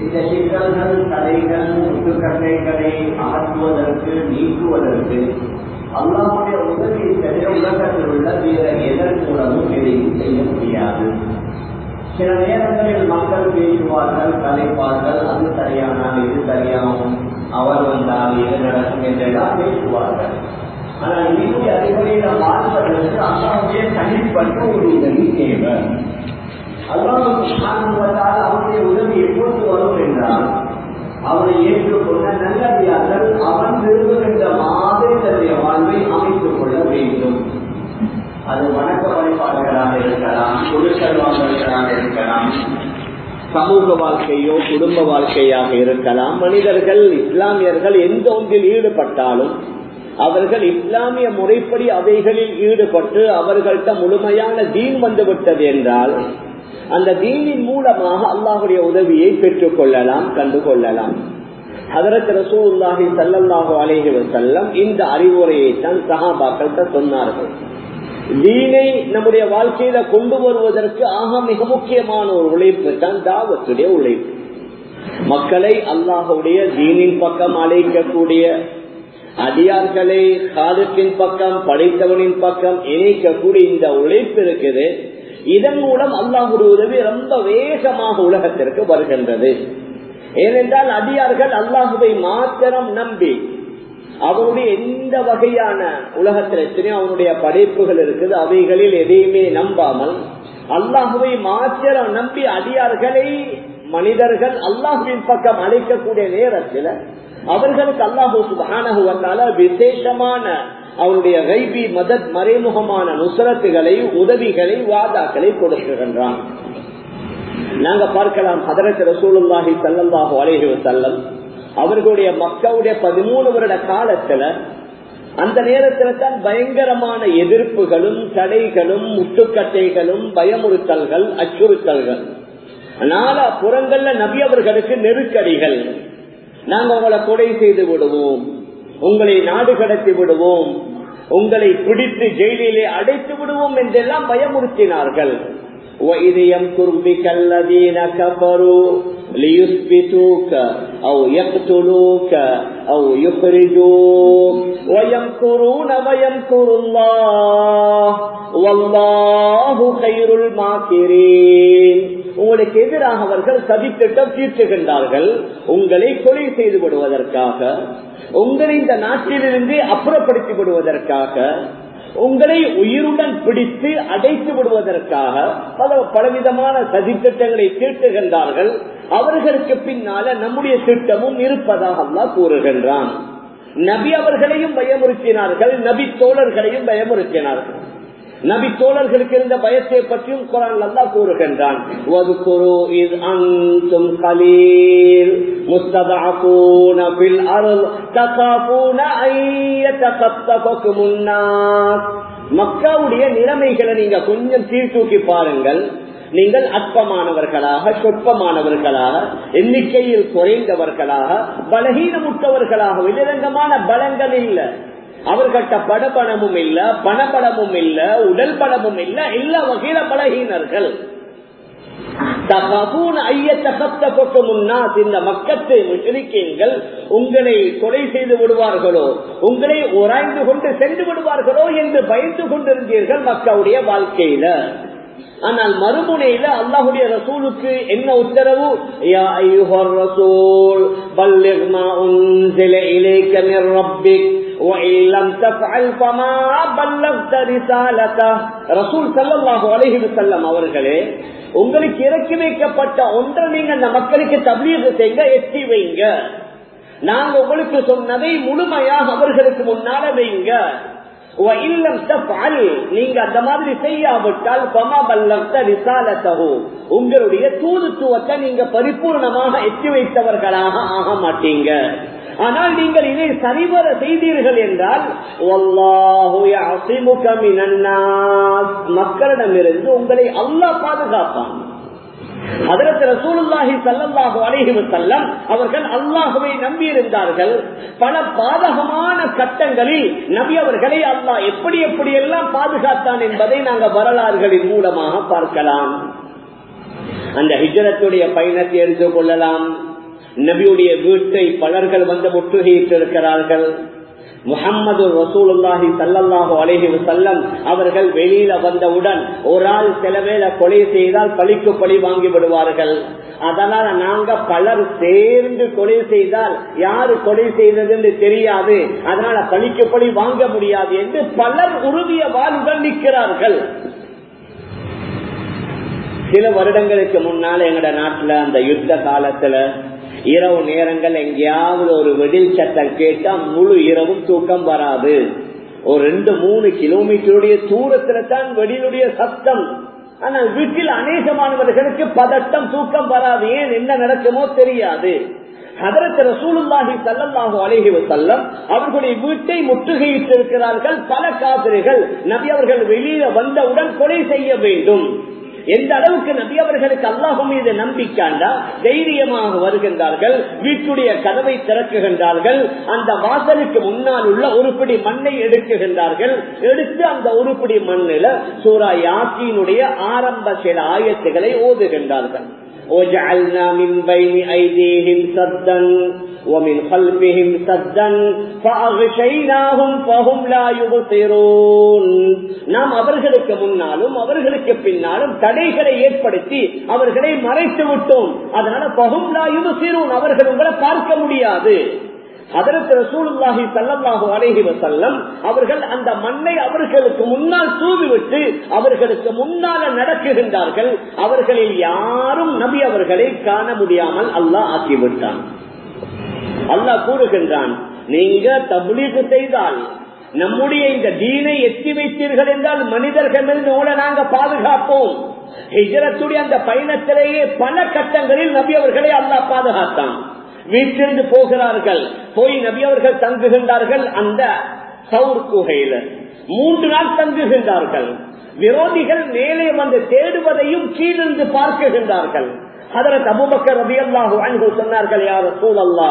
இந்த சிக்கல்கள் தடைகள் முட்டுக்கட்டைகளை அகற்றுவதற்கு நீக்குவதற்கு அல்லாவுடைய உதவி தவிர உலகத்தில் உள்ள வேற எதன் மூலமும் எதையும் செய்ய முடியாது சில நேரங்களில் மக்கள் பேசுவார்கள் கலைப்பார்கள் அது சரியானால் இது சரியாகும் அவர் வந்தால் இது நடக்கும் என்றெல்லாம் பேசுவார்கள் ஆனால் இன்னும் அடிப்படையில் வாழ்வதற்கு அல்லாவுடைய தனிப்பட்ட ஒரு உதவி தேவை அல்லாஹ் அவருடைய உதவி எப்போது வரும் என்றால் அவரை ஏற்றுக்கொண்ட நல்லடியார்கள் அவன் விரும்புகின்ற மாதிரி தன்னுடைய வாழ்வை அமைத்துக் கொள்ள வேண்டும் அது வணக்க வழிபாடுகளாக இருக்கலாம் குழுக்கள் வாழ்வர்களாக இருக்கலாம் சமூக வாழ்க்கையோ குடும்ப வாழ்க்கையாக இருக்கலாம் மனிதர்கள் இஸ்லாமியர்கள் எந்த ஒன்றில் ஈடுபட்டாலும் அவர்கள் இஸ்லாமிய முறைப்படி அவைகளில் ஈடுபட்டு அவர்கள்ட்ட முழுமையான தீன் வந்துவிட்டது என்றால் அந்த தீனின் மூலமாக அல்லாஹுடைய உதவியை பெற்றுக் கொள்ளலாம் கண்டு கொள்ளலாம் அதற்கு ரசூல்லாஹி சல்லல்லாஹு அலேஹி வசல்லம் இந்த அறிவுரையை தான் சஹாபாக்கள்கிட்ட சொன்னார்கள் தீனை நம்முடைய வாழ்க்கையில கொண்டு வருவதற்கு ஆக மிக முக்கியமான ஒரு உழைப்பு தான் தாவத்துடைய உழைப்பு மக்களை அல்லாஹுடைய தீனின் பக்கம் அழைக்கக்கூடிய அடியார்களை காலத்தின் பக்கம் படைத்தவனின் பக்கம் இணைக்கக்கூடிய இந்த உழைப்பு இருக்குது இதன் மூலம் அல்லாஹுடைய உதவி ரொம்ப வேகமாக உலகத்திற்கு வருகின்றது ஏனென்றால் அடியார்கள் அல்லாஹுவை மாத்திரம் நம்பி அவருடைய எந்த வகையான உலகத்தில் எத்தனையோ அவனுடைய படைப்புகள் இருக்குது அவைகளில் எதையுமே நம்பாமல் அல்லாஹுவை மாத்திரம் நம்பி அடியார்களை மனிதர்கள் அல்லாஹுவின் பக்கம் அழைக்கக்கூடிய நேரத்தில் அவர்களுக்கு அல்லாஹூ சுபானகுவத்தால விசேஷமான அவருடைய கைபி மதத் மறைமுகமான நுசரத்துகளை உதவிகளை வாதாக்களை கொடுக்கின்றான் நாங்க பார்க்கலாம் ஹதரத் ரசூலுல்லாஹி சல்லாஹூ அலேஹி வசல்லம் அவர்களுடைய மக்களுடைய பதிமூணு வருட காலத்துல அந்த நேரத்துல தான் பயங்கரமான எதிர்ப்புகளும் தடைகளும் முட்டுக்கட்டைகளும் பயமுறுத்தல்கள் அச்சுறுத்தல்கள் நாலா புறங்கள்ல நபி அவர்களுக்கு நெருக்கடிகள் நாங்க உங்களை கொடை செய்து விடுவோம் உங்களை நாடு கடத்தி விடுவோம் உங்களை பிடித்து ஜெயிலிலே அடைத்து விடுவோம் என்றெல்லாம் பயமுறுத்தினார்கள் وَإِذْ يَمْكُرُ بِكَ الَّذِينَ كَفَرُوا لِيُثْبِتُوكَ أَوْ يَقْتُلُوكَ أَوْ يُخْرِجُوكَ وَيَمْكُرُونَ وَيَمْكُرُ اللَّهُ وَاللَّهُ خَيْرُ الْمَاكِرِينَ உங்களுக்கு எதிராக அவர்கள் சதித்திட்டம் தீர்த்துகின்றார்கள் உங்களை கொலை செய்து விடுவதற்காக உங்களை இந்த நாட்டிலிருந்து அப்புறப்படுத்தி விடுவதற்காக உங்களை உயிருடன் பிடித்து அடைத்து விடுவதற்காக பல பலவிதமான சதித்திட்டங்களை தீர்த்துகின்றார்கள் அவர்களுக்கு பின்னால நம்முடைய திட்டமும் இருப்பதாக அல்லா கூறுகின்றான் நபி அவர்களையும் பயமுறுத்தினார்கள் நபி தோழர்களையும் பயமுறுத்தினார்கள் நபி தோழர்களுக்கு இருந்த பயத்தை பற்றியும் குரான் அல்லா கூறுகின்றான் مستضعفون في الأرض تخافون أن يتخطفكم الناس மக்காவுடைய நிலைமைகளை நீங்க கொஞ்சம் சீர்தூக்கி பாருங்கள் நீங்கள் அற்பமானவர்களாக சொற்பமானவர்களாக எண்ணிக்கையில் குறைந்தவர்களாக பலகீனமுற்றவர்களாக வெளிரங்கமான பலங்கள் இல்லை அவர்கிட்ட படபணமும் இல்ல பணபலமும் இல்ல உடல் பலமும் இல்ல எல்லா வகையில பலகீனர்கள் இந்த மக்கத்து முஸ்லிக்கீன்கள் உங்களை கொலை செய்து விடுவார்களோ உங்களை உராய்ந்து கொண்டு சென்று விடுவார்களோ என்று பயந்து கொண்டிருந்தீர்கள் மக்களுடைய வாழ்க்கையில ஆனால் மறுமுனையில அல்லாஹுடைய ரசூலுக்கு என்ன உத்தரவு ரசூல் பல்லிக்மா உன்சில இலைக்க மிர் ரப்பிக் وإن لم تفعل فما بلغت رسالته رسول صلى الله عليه وسلم அவர்களே உங்களுக்கு இறக்கி வைக்கப்பட்ட ஒன்றை நீங்க அந்த மக்களுக்கு தபிலீக செய்ய எட்டி வைங்க நாங்க உங்களுக்கு சொன்னதை முழுமையாக அவர்களுக்கு முன்னால வைங்க நீங்க அந்த மாதிரி செய்யாவிட்டால் உங்களுடைய தூதுத்துவத்தை நீங்க பரிபூர்ணமாக எட்டி வைத்தவர்களாக ஆக மாட்டீங்க ஆனால் நீங்கள் இதை சரிவர செய்தீர்கள் என்றால் மக்களிடமிருந்து உங்களை அல்லாஹ் பாதுகாப்பான் அதற்கு ரசூலுல்லாஹி சல்லல்லாஹு அலைஹி வஸல்லம் அவர்கள் அல்லாஹுவை நம்பி இருந்தார்கள் பல பாதகமான கட்டங்களில் நபி அவர்களை அல்லாஹ் எப்படி எப்படி எல்லாம் பாதுகாத்தான் என்பதை நாங்கள் வரலாறுகளின் மூலமாக பார்க்கலாம் அந்த ஹிஜரத்துடைய பயணத்தை எடுத்துக் கொள்ளலாம் நபியுடைய வீட்டை பலர்கள் வந்து முற்றுகையிட்டிருக்கிறார்கள் முகம்மது ரசூலுல்லாஹி சல்லல்லாஹு அலைஹி வஸல்லம் அவர்கள் வெளியில வந்தவுடன் ஒரு ஆள் சில வேளை கொலை செய்தால் பழிக்கு பழி வாங்கி விடுவார்கள் அதனால நாங்க பலர் சேர்ந்து கொலை செய்தால் யாரு கொலை செய்ததுன்னு தெரியாது அதனால பழிக்கு பழி வாங்க முடியாது என்று பலர் உறுதிய வாழ்வுகள் நிற்கிறார்கள் சில வருடங்களுக்கு முன்னால எங்கட நாட்டுல அந்த யுத்த காலத்துல இரவு நேரங்கள் எங்கேயாவது ஒரு வெடில் சத்தம் கேட்டா முழு இரவும் தூக்கம் வராது ஒரு ரெண்டு மூணு கிலோமீட்டருடைய தூரத்துல தான் வெடியிலுடைய சத்தம் ஆனால் வீட்டில் அநேகமானவர்களுக்கு பதட்டம் தூக்கம் வராது ஏன் என்ன நடக்குமோ தெரியாது அதற்கு ரசூலுல்லாஹி சல்லல்லாஹு அலைஹி வஸல்லம் அவர்களுடைய வீட்டை முற்றுகையிட்டிருக்கிறார்கள் பல காவிரிகள் நபி அவர்கள் வெளியில வந்தவுடன் கொலை செய்ய வேண்டும் எந்த அளவுக்கு நபி அவர்களுக்கு அல்லாஹு மீது நம்பிக்காண்டா தைரியமாக வருகின்றார்கள் வீட்டுடைய கதவை திறக்குகின்றார்கள் அந்த வாசலுக்கு முன்னால் உள்ள உருப்படி மண்ணை எடுக்குகின்றார்கள் எடுத்து அந்த உருப்படி மண்ணில சூரா யாத்தினுடைய ஆரம்ப சில ஆயத்துகளை ஓதுகின்றார்கள் وجعلنا من بين أيديهم سدا ومن خلفهم سدا فأغشيناهم فهم لا يبصرون நாம் அவர்களுக்கு முன்னாலும் அவர்களுக்கு பின்னாலும் தடைகளை ஏற்படுத்தி அவர்களை மறைத்து விட்டோம் அதனால பகும் லா யுபசிரூன் அவர்கள் உங்களை பார்க்க முடியாது அதற்கு ரசூலுல்லாஹி சல்லல்லாஹு அலைஹி வஸல்லம் அவர்கள் அந்த மண்ணை அவர்களுக்கு முன்னால் தூவிவிட்டு அவர்களுக்கு முன்னால நடக்குகின்றார்கள் அவர்களில் யாரும் நபி அவர்களை காண முடியாமல் அல்லாஹ் ஆக்கிவிட்டான் அல்லாஹ் கூறுகின்றான் நீங்க தபுலீக்கு செய்தால் நம்முடைய இந்த தீனை எத்தி வைத்தீர்கள் என்றால் மனிதர்கள் உங்களை நாங்க பாதுகாப்போம் ஹிஜரத்துடைய அந்த பயணத்திலேயே பல கட்டங்களில் நபி அவர்களை அல்லாஹ் பாதுகாத்தான் வீட்டிலிருந்து போகிறார்கள் போய் நபி அவர்கள் தங்குகின்றார்கள் அந்த சவுர் குகையில மூன்று நாள் தங்குகின்றார்கள் விரோதிகள் மேலே வந்து தேடுவதையும் கீழிருந்து பார்க்குகின்றார்கள் அதற்கு அபுபக்கர் ரபி அல்லாஹு அன்பு சொன்னார்கள் யார் சூழல்லா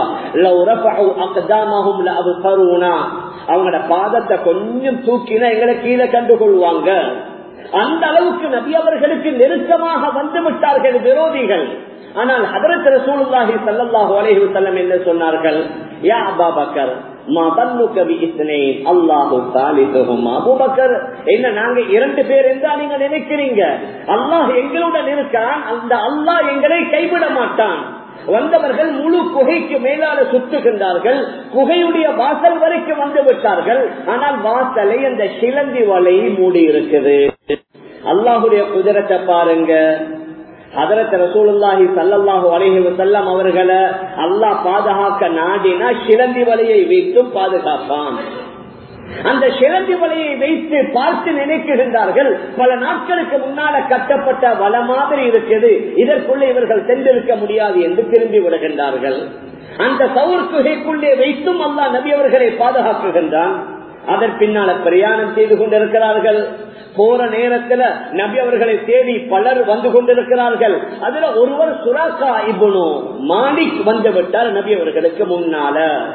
அவங்களோட பாதத்தை கொஞ்சம் தூக்கினா எங்களை கீழே கண்டுகொள்வாங்க அந்த அளவுக்கு நபி அவர்களுக்கு நெருக்கமாக வந்து விட்டார்கள் விரோதிகள் ஆனால் ஹதரத் ரசூலுல்லாஹி ஸல்லல்லாஹு அலைஹி வஸல்லம் என்ன சொன்னார்கள் யா அபூபக்கர் மா தன்னுக பி இஸ்னைன் அல்லாஹு சாலிசுஹும் அபூபக்கர் என்ன நாங்க இரண்டு பேர் என்றா நீங்க நினைக்கிறீங்க அல்லாஹ் எங்களுடன் இருக்கான் அந்த அல்லாஹ் எங்களை கைவிட மாட்டான் வந்தவர்கள் முழு குகைக்கு மேலால சுற்றுகின்றார்கள் குகையுடைய வாசல் வரைக்கும் வந்து விட்டார்கள் ஆனால் வாசலை அந்த சிலந்தி வலை மூடி இருக்குது அல்லாஹுடைய குதிரத்தை பாருங்க அதரத் ரசூலுல்லாஹி சல்லல்லாஹு அலைஹி வஸல்லம் அவர்களை அல்லாஹ் பாதுகாக்க நாடினா சிலந்தி வலையை வைத்தும் பாதுகாப்பான் அந்த சிலந்தி வலையை வைத்து பார்த்து நினைக்கின்றார்கள் பல நாட்களுக்கு முன்னால கட்டப்பட்ட வல மாதிரி இருக்குது இதற்குள்ளே இவர்கள் சென்றிருக்க முடியாது என்று திரும்பி விடுகின்றார்கள் அந்த சவுர் குகைக்குள்ளே வைத்தும் அல்லா நபி அவர்களை பாதுகாக்குகின்றான் அதன் பின்னால பிரயாணம் செய்து கொண்டிருக்கிறார்கள் போற நேரத்துல நபி அவர்களை தேடி பலர் வந்து கொண்டிருக்கிறார்கள் அதுல ஒருவர் சுராக்கா இபுனு மாலிக் வந்து விட்டார் நபி அவர்களுக்கு முன்னால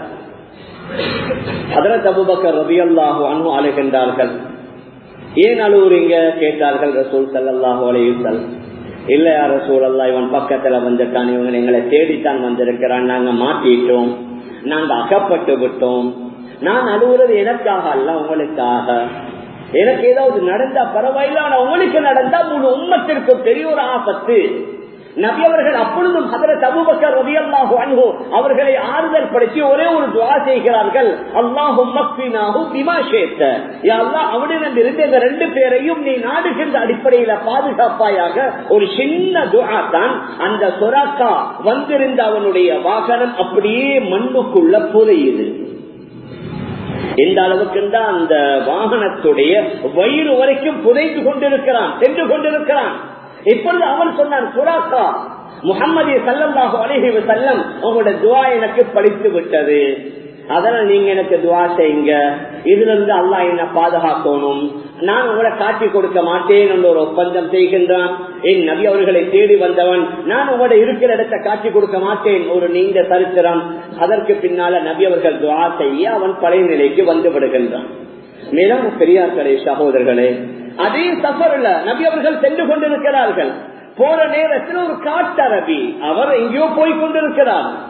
அதரத் அபுபக்கர் ரபி அல்லாஹு அனு அழுகின்றார்கள் ஏன் அழுவுறீங்க கேட்டார்கள் ரசூல் சல்லாஹூ அலையுசல் இல்ல ரசூல் அல்லா இவன் பக்கத்துல வந்துட்டான் இவங்க எங்களை தேடித்தான் வந்திருக்கிறான் நாங்க மாட்டிட்டோம் நாங்க அகப்பட்டு விட்டோம் நான் அழுவுறது எனக்காக அல்ல உங்களுக்காக எனக்கு ஏதாவது நடந்தா பரவாயில்ல ஆனா உங்களுக்கு நடந்தா முழு உம்மத்திற்கு பெரிய ஒரு ஆபத்து நபி அவர்கள் அப்பொழுதும் ஹதரத் அபூபக்கர் ரலியல்லாஹு அன்ஹு அவர்களை ஆறுதல் படுத்தி ஒரே ஒரு துஆ செய்கிறார்கள் அல்லாஹும் மக்ஃபினாஹு பிமா ஷேத்த யா அல்லாஹ் அவனிடம் இருந்து இந்த ரெண்டு பேரையும் நீ நாடுகின்ற அடிப்படையில பாதுகாப்பாயாக ஒரு சின்ன துஆ தான் அந்த சொராக்கா வந்திருந்த அவனுடைய வாகனம் அப்படியே மண்ணுக்குள்ள புதையுது எந்த அளவுக்கு தான் அந்த வாகனத்துடைய வயிறு வரைக்கும் புதைந்து கொண்டிருக்கிறான் சென்று கொண்டிருக்கிறான் இப்பொழுது அவன் சொன்னான் சுராக்கா முகமது சல்லல்லாஹு அலைஹி வஸல்லம் உங்களோட துவா எனக்கு படித்து விட்டது அதனால் நீங்க எனக்கு துவா செய்யுங்க இதுல இருந்து அல்லாஹ் என்ன பாதுகாக்கணும் நான் உங்களை காட்டி கொடுக்க மாட்டேன் என்று ஒரு ஒப்பந்தம் செய்கின்றான் என் நபி அவர்களை தேடி வந்தவன் நான் உங்களோட இருக்கிற இடத்தை காட்டி கொடுக்க மாட்டேன் ஒரு நீண்ட சரித்திரம் அதற்கு பின்னால நபி அவர்கள் துவா செய்ய அவன் பழைய நிலைக்கு வந்து விடுகின்றான் மேலும் பெரியார்களே சகோதரர்களே அதே சஃபர்ல நபி அவர்கள் சென்று கொண்டிருக்கிறார்கள் போற நேரத்தில் ஒரு காட்டரபி அவர் எங்கேயோ போய் கொண்டிருக்கிறார்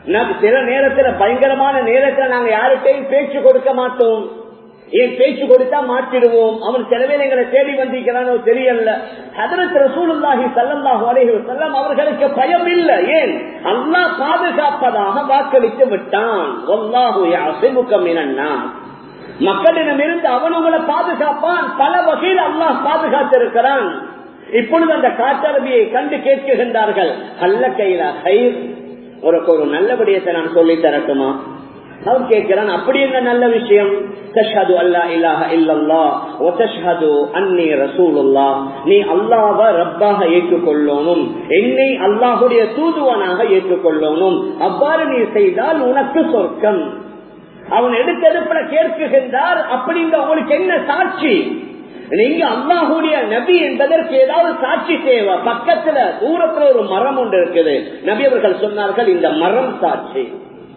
சில நேரத்துல பயங்கரமான நேரத்துல நாங்க யாருக்கையும் பேச்சு கொடுக்க மாட்டோம் ஏன் பேச்சு கொடுத்தா மாற்றிடுவோம் அவன் சிலவே எங்களை தேடி வந்திருக்கிறானோ தெரியல அதற்கு ரசூலுல்லாஹி சல்லல்லாஹு அலைஹி வஸல்லம் அவர்களுக்கு பயம் இல்லை ஏன் அல்லாஹ் பாதுகாப்பதாக வாக்களித்து விட்டான் வல்லாஹு யஅஸிமுக மினன் நாஸ் மக்களிடமிருந்து அவன் உங்களை பாதுகாப்பான் பல வகையில் அல்லாஹ் பாதுகாத்திருக்கிறான் இப்பொழுது அந்த காட்டரபியை கண்டு கேட்கின்றார்கள் அல்ல கையில கயிர் உனக்கு ஒரு நல்ல விடயத்தை நான் சொல்லி தரட்டுமா அவன் கேட்கிறான் அப்படி என்ன நல்ல விஷயம் தஷ்ஹது அல்லா இலாஹ இல்லல்லா வ தஷ்ஹது அன்னி ரசூலுல்லாஹ் நீ அல்லாஹ்வை ரப்பாக ஏற்றுக்கொள்ளணும் என்னை அல்லாஹ்வுடைய தூதுவனாக ஏற்றுக்கொள்ளணும் அவ்வாறு நீ செய்தால் உனக்கு சொர்க்கம் அவன் எடுத்தெடுப்பட கேட்குகின்றார் அப்படிங்க உங்களுக்கு என்ன சாட்சி நீங்க அல்லாஹுடைய நபி என்பதற்கு ஏதாவது சாட்சி தேவை பக்கத்துல தூரத்துல ஒரு மரம் ஒன்று இருக்குது நபி அவர்கள் சொன்னார்கள் இந்த மரம் சாட்சி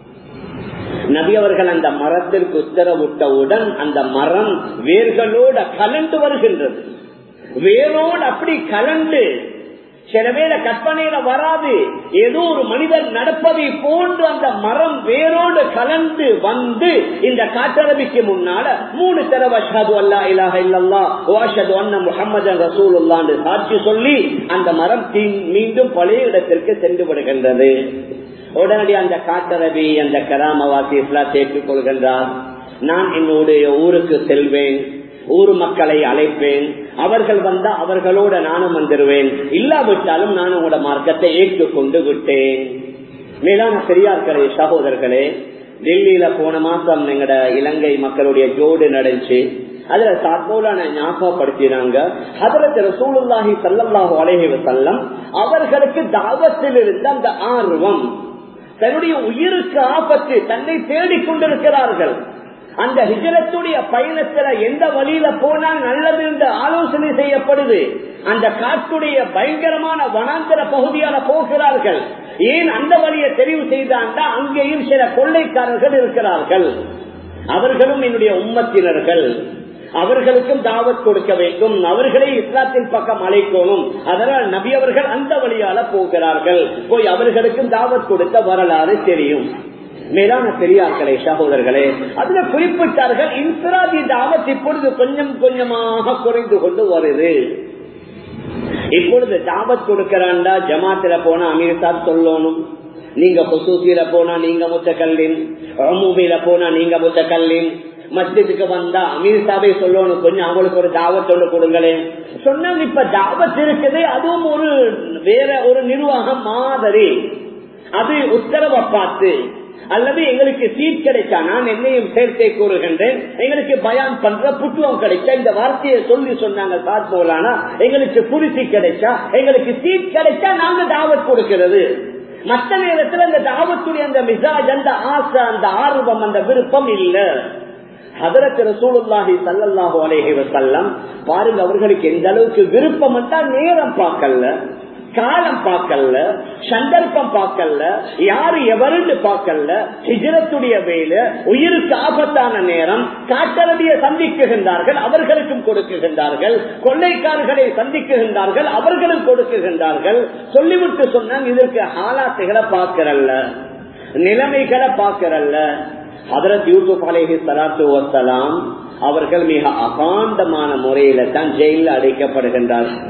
நபி அவர்கள் அந்த மரத்திற்கு உத்தரவிட்டவுடன் அந்த மரம் வேர்களோட கலந்து வருகின்றது வேரோடு அப்படி கலந்து சில வேளை கற்பனையில வராது ஏதோ ஒரு மனிதன் நடப்பதை போன்று அந்த மரம் வேரோடு கலந்து வந்து இந்த காட்டரபிக்கு முன்னால மூணு தடவை அஷ்ஹது அல்லா இலாஹ இல்லல்லா வாஷது அண்ண முஹம்மதன் ரசூலுல்லா என்று சாட்சி சொல்லி அந்த மரம் மீண்டும் பழைய இடத்திற்கு சென்று விடுகின்றது உடனடி அந்த காட்டரபி அந்த கராமவாசி எல்லாம் சேர்த்துக் கொள்கின்றார் நான் என்னுடைய ஊருக்கு செல்வேன் ஊர் மக்களை அழைப்பேன் அவர்கள் வந்தா அவர்களோட நானும் வந்துடுவேன் இல்லாவிட்டாலும் நான் உங்களோட மார்க்கத்தை ஏற்றுக்கொண்டு விட்டேன் மேலான பெரியார்களே சகோதரர்களே டெல்லியில போன மாசம் எங்கட இலங்கை மக்களுடைய ஜோடு நடந்துச்சு அதுல சாத்தோலான ஞாபகப்படுத்தினாங்க அதுல ரசூலுல்லாஹி சல்லல்லாஹு அலைஹி வஸல்லம் அவர்களுக்கு தாவத்தில் இருந்த அந்த ஆர்வம் தன்னுடைய உயிருக்கு ஆபத்து தன்னை தேடிக் கொண்டிருக்கிறார்கள் அந்த ஹிஜரத்துடைய பயணத்துல எந்த வழியில போனால் நல்லது என்று ஆலோசனை செய்யப்படுது அந்த காட்டுடைய பயங்கரமான வனாந்தர பகுதியால போகிறார்கள் ஏன் அந்த வழியை தெரிவு செய்தாண்டா அங்கேயும் சில கொள்ளைக்காரர்கள் இருக்கிறார்கள் அவர்களும் என்னுடைய உம்மத்தினர்கள் அவர்களுக்கும் தாவத் கொடுக்க வேண்டும் அவர்களை இஸ்லாத்தின் பக்கம் அழைக்கணும் அதனால் நபி அவர்கள் அந்த வழியால போகிறார்கள் போய் அவர்களுக்கும் தாவத் கொடுத்த வரலாறு தெரியும் மேலான பெரியார்களே சகோதரர்களே அதுல குறிப்பிட்டார்கள் இன்சிராதி தாவத் இப்பொழுது கொஞ்சம் கொஞ்சமாக குறைந்து கொண்டு வருது இப்பொழுது தாவத் கொடுக்கிறாண்டா ஜமாத்துல போனா அமீர் சாப் சொல்லணும் நீங்க ஹொசூசியில போனா நீங்க முத்த கல்லின் அமூமியில போனா நீங்க முத்த கல்லின் மஸ்ஜிதுக்கு வந்தா அமீர் சாபை சொல்லணும் கொஞ்சம் அவங்களுக்கு ஒரு தாவத் ஒன்று கொடுங்களேன் சொன்னாங்க இப்ப தாவத் இருக்குது அதுவும் ஒரு வேற ஒரு நிர்வாகம் மாதிரி அது உத்தரவை பார்த்து அல்லது எங்களுக்கு சீட் கிடைச்சா நான் என்னையும் சேர்த்தே கூறுகின்றேன் எங்களுக்கு பயான் பண்ற புத்துவம் கிடைச்சா இந்த வார்த்தையை சொல்லி சொன்னாங்க சாத் போலானா எங்களுக்கு புரிசி கிடைச்சா எங்களுக்கு சீட் கிடைச்சா நாங்க தாவத் கொடுக்கிறது மற்ற நேரத்தில் அந்த தாவத்துடைய அந்த மிசாஜ் அந்த ஆசை அந்த ஆர்வம் அந்த விருப்பம் இல்ல ஹதரத் ரசூலுல்லாஹி சல்லல்லாஹு அலைஹி வஸல்லம் பாருங்க அவர்களுக்கு எந்த அளவுக்கு விருப்பம் என்றால் நேரம் பார்க்கல காலம் பார்க்கல சந்தர்ப்பம் பார்க்கல யாரு எவருன்னு பார்க்கல ஹிஜரத்துடைய வேலை உயிருக்கு ஆபத்தான நேரம் காட்டரடியை சந்திக்குகின்றார்கள் அவர்களுக்கும் கொடுக்குகின்றார்கள் கொள்ளைக்காரர்களை சந்திக்குகின்றார்கள் அவர்களும் கொடுக்குகின்றார்கள் சொல்லிவிட்டு சொன்னாங்க இதற்கு ஆலாத்துகளை பார்க்கிறல்ல நிலைமைகளை பார்க்கிறல்ல ஹதரத் யூசுப் அலேஹி சலாத்து வசலாம் அவர்கள் மிக அகாண்டமான முறையில தான் ஜெயிலில் அடைக்கப்படுகின்றார்கள்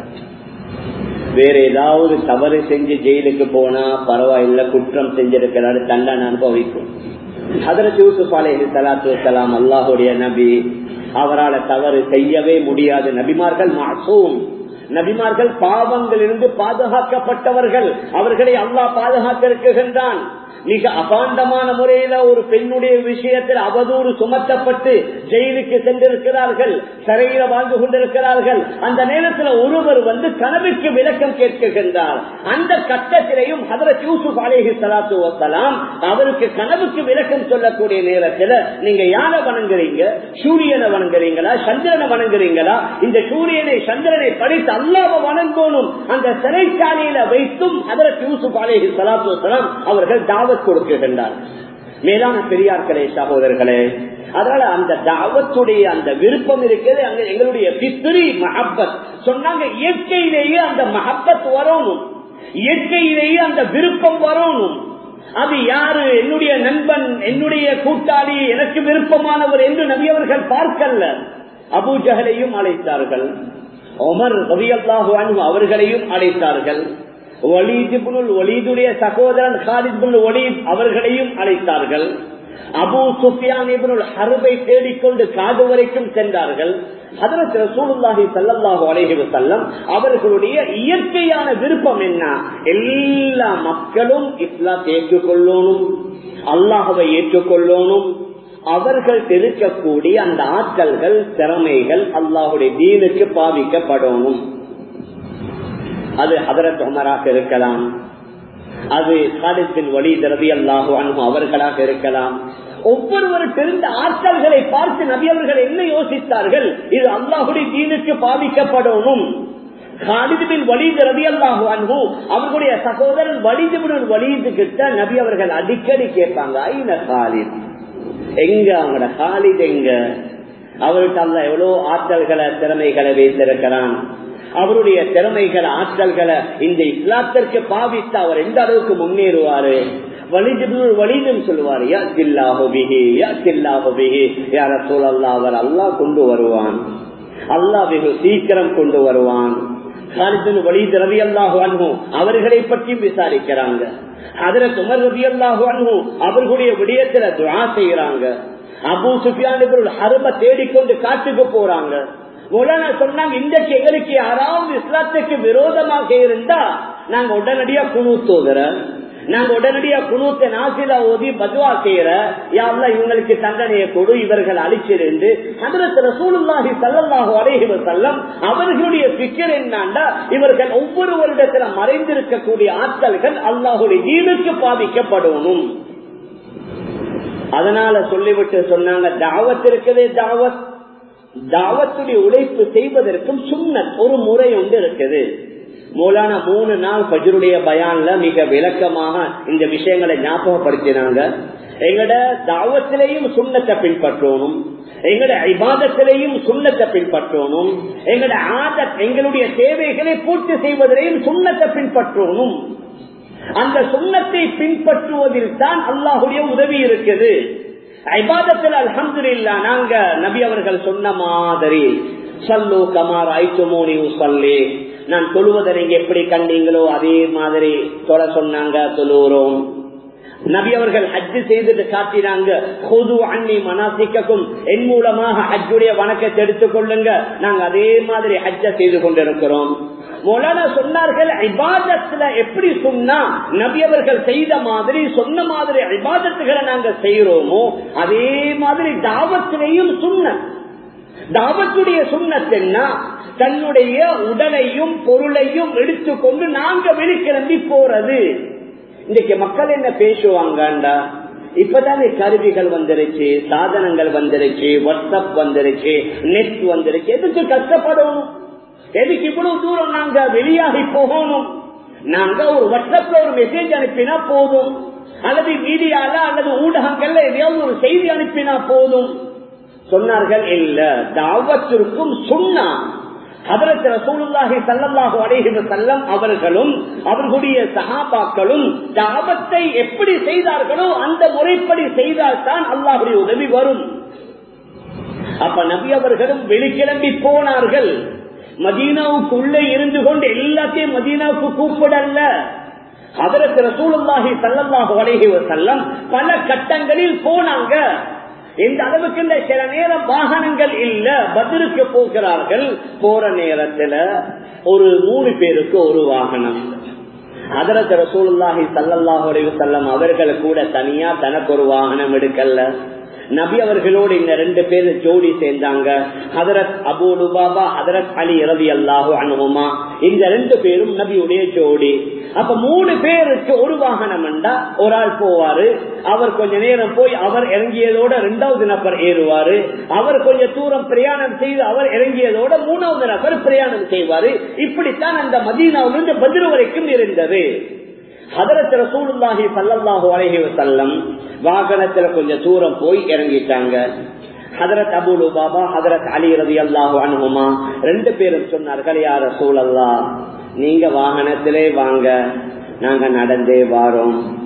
வேற ஏதாவது தவறு செஞ்சு ஜெயிலுக்கு போனா பரவாயில்ல குற்றம் செஞ்சிருக்கிறாரு தண்டனை அனுபவிக்கும் ஹதரத் யூசுப் அலேஹி சலாத்து வசலாம் அல்லாஹுடைய நபி அவரால் தவறு செய்யவே முடியாது நபிமார்கள் மாசூம் நபிமார்கள் பாவங்களிலிருந்து பாதுகாக்கப்பட்டவர்கள் அவர்களை அல்லாஹ் பாதுகாக்க இருக்குகின்றான் மிக அபாண்டமான முறையில ஒரு பெண்ணுடைய விஷயத்தில் அவதூறு சுமத்தப்பட்டு ஜெயிலுக்கு சென்றிருக்கிறார்கள் சிறையில வாழ்ந்து கொண்டிருக்கிறார்கள் அந்த நேரத்தில் ஒருவர் வந்து கனவுக்கு விளக்கம் கேட்கின்றார் அந்த கட்டத்திலையும் ஹதரத் யூசுப் அலேஹி சலாத்து வசலாம் அவருக்கு கனவுக்கு விளக்கம் சொல்லக்கூடிய நேரத்தில் நீங்க யாரை வணங்குறீங்க சூரியனை வணங்குறீங்களா சந்திரனை வணங்குறீங்களா இந்த சூரியனை சந்திரனை படித்து அல்லாம வணங்கணும் அந்த சிறைச்சாலையில வைத்தும் ஹதரத் யூசுப் அலேஹி சலாத்து வசலாம் அவர்கள் தாவத் கொடுக்கின்றார் மேலான பெரியார்களே சகோதரர்களே அதனால அந்த தாவத்துடைய அந்த விருப்பம் இருக்கிறது அங்க எங்களுடைய பித்திரி மஹப்பத் சொன்னாங்க இயற்கையிலேயே அந்த மஹப்பத் வரணும் இயற்கையிலேயே அந்த விருப்பம் வரணும் அது யாரு என்னுடைய நண்பன் என்னுடைய கூட்டாளி எனக்கு விருப்பமானவர் என்று நபியவர்கள் பார்க்கல்ல அபூஜகலையும் அழைத்தார்கள் ஒமர் ரவியல்லாஹு அன்பு அவர்களையும் அழைத்தார்கள் ஒலீதுபுனுல் ஒலீதுடைய சகோதரன் ஹாலித் ஒலீத் அவர்களையும் அழைத்தார்கள் அபு சுஃபியான் ஹருபை தேடிக்கொண்டு காது வரைக்கும் சென்றார்கள் அதற்கு ரசூலுல்லாஹி சல்லல்லாஹு அலைஹி வஸல்லம் அவர்களுடைய இயற்கையான விருப்பம் என்ன எல்லா மக்களும் இஸ்லாத்தை ஏற்றுக்கொள்ளணும் அல்லாஹவை ஏற்றுக்கொள்ளணும் அவர்கள் இருக்கக்கூடிய அந்த ஆற்றல்கள் திறமைகள் அல்லாஹுடைய தீனுக்கு பாவிக்கப்படணும் அது ஹதரத் உமராக இருக்கலாம் அது காலித்தின் வழி ரவி அல்லாஹு அன்பு அவர்களாக இருக்கலாம் ஒவ்வொருவருக்கு இருந்த ஆற்றல்களை பார்த்து நபி அவர்கள் என்ன யோசித்தார்கள் இது அல்லாஹுடைய தீனுக்கு பாதிக்கப்படணும் காலிதுபின் வலிது ரவி அல்லாஹு அன்பு அவர்களுடைய சகோதரன் வலிதுபின் வலிது கிட்ட நபி அவர்கள் அடிக்கடி கேட்பாங்க ஐன காலித் எங்க அவங்களோட காலித் எங்க அவர்கிட்ட அல்ல எவ்வளவு ஆற்றல்களை திறமைகளை வைத்திருக்கிறான் அவருடைய திறமைகள் ஆற்றல்களை இந்த இஸ்லாத்திற்கு பாவித்து அவர் எந்த அளவுக்கு முன்னேறுவாரு வலிதும் சொல்லுவார் யா சில்லாஹுபிஹி யா சில்லாஹுபிஹி யார சூழல்லா அவர் அல்லாஹ் கொண்டு வருவான் அல்லாஹ் வெகு சீக்கிரம் கொண்டு வருவான் வலிது ரவி அல்லாஹு அன்பும் அவர்களை பற்றியும் விசாரிக்கிறாங்க அதுல துமர் ரவி அல்லாஹு அன்பும் அவர்களுடைய விடயத்துல துவா செய்யறாங்க அபு சுஃபியான் ஹரும தேடிக்கொண்டு காட்டுக்கு போறாங்க மௌலானா சொன்னாங்க இன்றைக்கு எங்களுக்கு யாராவது இஸ்லாத்துக்கு விரோதமாக இருந்தா நாங்க உடனடியா குழு தோதுற நாங்க உடனடியா குழுத்த நாசில ஓதி பதுவா செய்யற யாருல இவங்களுக்கு தண்டனையை கொடு இவர்கள் அழிச்சிருந்து அதில் ரசூலுல்லாஹி சல்லல்லாஹு அலைஹி வஸல்லம் அவர்களுடைய பிக்கர் என்னண்டா இவர்கள் ஒவ்வொரு வருடத்துல மறைந்திருக்கக்கூடிய ஆட்கள்கள் அல்லாஹுடைய தீனுக்கு பாதிக்கப்படணும் அதனால சொல்லிவிட்டு சொன்னாங்க தாவத் இருக்குதே தாவத் தாவத்துடைய உழைப்பு செய்வதற்கும் சுண்ணத் ஒரு முறை ஒன்று இருக்குது மூலான மூணு நாள் பஜருடைய பயான்ல மிக விளக்கமாக இந்த விஷயங்களை ஞாபகப்படுத்தினாங்க எங்கட தாவத்திலையும் சுண்ணத்தை பின்பற்றணும் எங்கட ஐபாதத்திலையும் சுண்ணத்தை பின்பற்றணும் எங்கட ஆத எங்களுடைய தேவைகளை பூர்த்தி செய்வதிலையும் சுண்ணத்தை பின்பற்றணும் அந்த சுண்ணத்தை பின்பற்றுவதில் தான் அல்லாஹுடைய உதவி இருக்குது ஐபாதத்தில் அலமது இல்லா நாங்க நபி அவர்கள் சொன்ன மாதிரி சல்லு கமார் ஐத்துமோனி சொல்லி நான் தொழுவதை நீங்க எப்படி கண்டீங்களோ அதே மாதிரி தொலை சொன்னாங்க தொழுகிறோம் நபி அவர்கள் ஹஜ்ஜு செய்துட்டு காட்டினாங்க பொது அன்னி மனாசிக்கும் என் மூலமாக ஹஜ்ஜுடைய வணக்கத்தை எடுத்துக் கொள்ளுங்க நாங்க அதே மாதிரி ஹஜ்ஜ செய்து கொண்டிருக்கிறோம் மொலானா சொன்னார்கள் ஐபாதத்துல எப்படி சொன்னா நபி அவர்கள் செய்த மாதிரி சொன்ன மாதிரி ஐபாதத்துகளை நாங்க செய்யறோமோ அதே மாதிரி தாவத்திலையும் சுண்ண தாவத்துடைய சுண்ணத் என்ன தன்னுடைய உடலையும் பொருளையும் எடுத்துக்கொண்டு நாங்க வெளிக்கிளம்பி போறது இன்னைக்கு மக்கள் என்ன பேசுவாங்கண்டா இப்பதானே கருவிகள் வந்துருச்சு சாதனங்கள் வந்துருச்சு வாட்ஸ்அப் வந்துருச்சு நெட் வந்துருச்சு எதுக்கு கஷ்டப்படணும் எதுக்கு இவ்வளவு தூரம் நாங்க வெளியாகி போகணும் நாங்க ஒரு வாட்ஸ்அப்ல ஒரு மெசேஜ் அனுப்பினா போதும் அல்லது மீடியால அல்லது ஊடகங்கள்ல எதையாவது ஒரு செய்தி அனுப்பினா போதும் சொன்னார்கள் இல்ல தாவத்திற்கும் சொன்னா அதற்கு ரசூலுல்லாஹி சல்லல்லாஹு அலைஹி வஸல்லம் அவர்களும் அவர்களுடைய சஹாபாக்களும் தாவத்தை எப்படி செய்தார்களோ அந்த முறைப்படி செய்தால்தான் அல்லாஹுடைய உதவி வரும் அப்ப நபி அவர்களும் வெளிக்கிளம்பி போனார்கள் மதீனாவுக்கு உள்ளே இருந்து கொண்டு எல்லாத்தையும் மதீனாவுக்கு கூப்பிடல்ல அதற்கு ரசூலுல்லாஹி சல்லல்லாஹு அலைஹி வஸல்லம் பல கட்டங்களில் போனாங்க இந்த அளவுக்கு இந்த சில நேரம் வாகனங்கள் இல்ல பதிலுக்கு போகிறார்கள் போற நேரத்துல ஒரு மூணு பேருக்கு ஒரு வாகனம் அதரத்து ரசூலுல்லாஹி சல்லல்லாஹு அலைஹி வஸல்லம் அவர்கள் கூட தனியா தனக்கு ஒரு வாகனம் எடுக்கல நபி அவர்களோடு இந்த ரெண்டு பேர் ஜோடி சேர்ந்தாங்க ஹதரத் அபு லுபாபா ஹதரத் அலி ரவி அல்லாஹு அனுபமா இந்த ரெண்டு பேரும் நபியுடைய ஜோடி அப்ப மூணு பேருக்கு ஒரு வாகனம் என்றா ஒரு ஆள் போவாரு அவர் கொஞ்ச நேரம் போய் அவர் இறங்கியதோட ரெண்டாவது நபர் ஏறுவாரு அவர் கொஞ்ச தூரம் பிரயாணம் செய்து அவர் இறங்கியதோட மூணாவது நபர் பிரயாணம் செய்வாரு இப்படித்தான் அந்த மதீனாவிலிருந்து பதில் வரைக்கும் இருந்தது ஹதரத் ரசூலுல்லாஹி சல்லல்லாஹு அலைஹி வஸல்லம் வாகனத்துல கொஞ்சம் தூரம் போய் இறங்கிட்டாங்க ஹதரத் அபுலு பாபா ஹதரத் அலி ரவி அல்லாஹு அனுகுமா ரெண்டு பேரும் சொன்னார்கள் யார சூழல்லா நீங்க வாகனத்திலே வாங்க நாங்க நடந்தே வாரோம்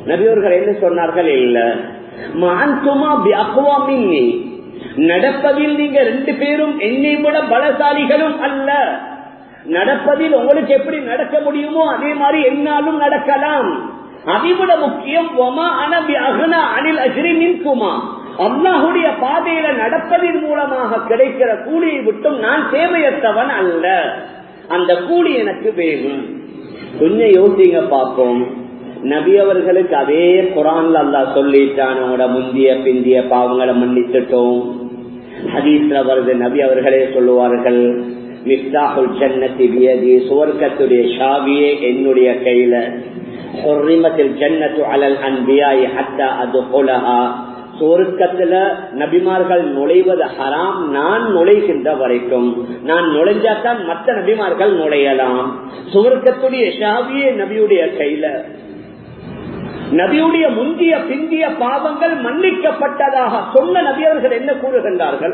நபியவர்கள் என்ன சொன்னார்கள் இல்ல மான்துமா அக்குவா மின்னி நடப்பதில் நீங்க ரெண்டு பேரும் என்னை விட பலசாலிகளும் அல்ல நடப்பதில் உங்களுக்கு எப்படி நடக்க முடியுமோ அதே மாதிரி என்னாலும் நடக்கலாம் அதைவிட முக்கியம் அனில் அஜிரி நிற்குமா அல்லாஹுடைய பாதையில நடப்பதின் மூலமாக கிடைக்கிற கூலியை விட்டும் நான் தேவையற்றவன் அல்ல அந்த கூலி எனக்கு வேணும் கொஞ்சம் யோசிங்க பார்ப்போம் நபி அவர்களுக்கு அதே குரான்ல அல்லா சொல்லிட்டான் அவங்களோட முந்திய பிந்திய பாவங்களை மன்னித்துட்டோம் ஹதீஸ்ல வருது நபி அவர்களே சொல்லுவார்கள் மிப்தாஹுல் ஜன்னத்தி வியதி சுவர்க்கத்துடைய ஷாவியே என்னுடைய கையில ஹுர்ரிமத்தில் ஜன்னத்து அலல் அன்பியாய் ஹத்தா அது சொர்க்கத்துல நபிமார்கள் நுழைவது ஹராம் நான் நுழைகின்ற வரைக்கும் நான் நுழைஞ்சாதான் மற்ற நபிமார்கள் நுழையலாம் சுவர்க்கத்துடைய ஷாவியே நபியுடைய கையில நபியுடைய முந்திய பிந்திய பாவங்கள் மன்னிக்கப்பட்டதாக சொன்ன நபியவர்கள் என்ன கூறுகின்றார்கள்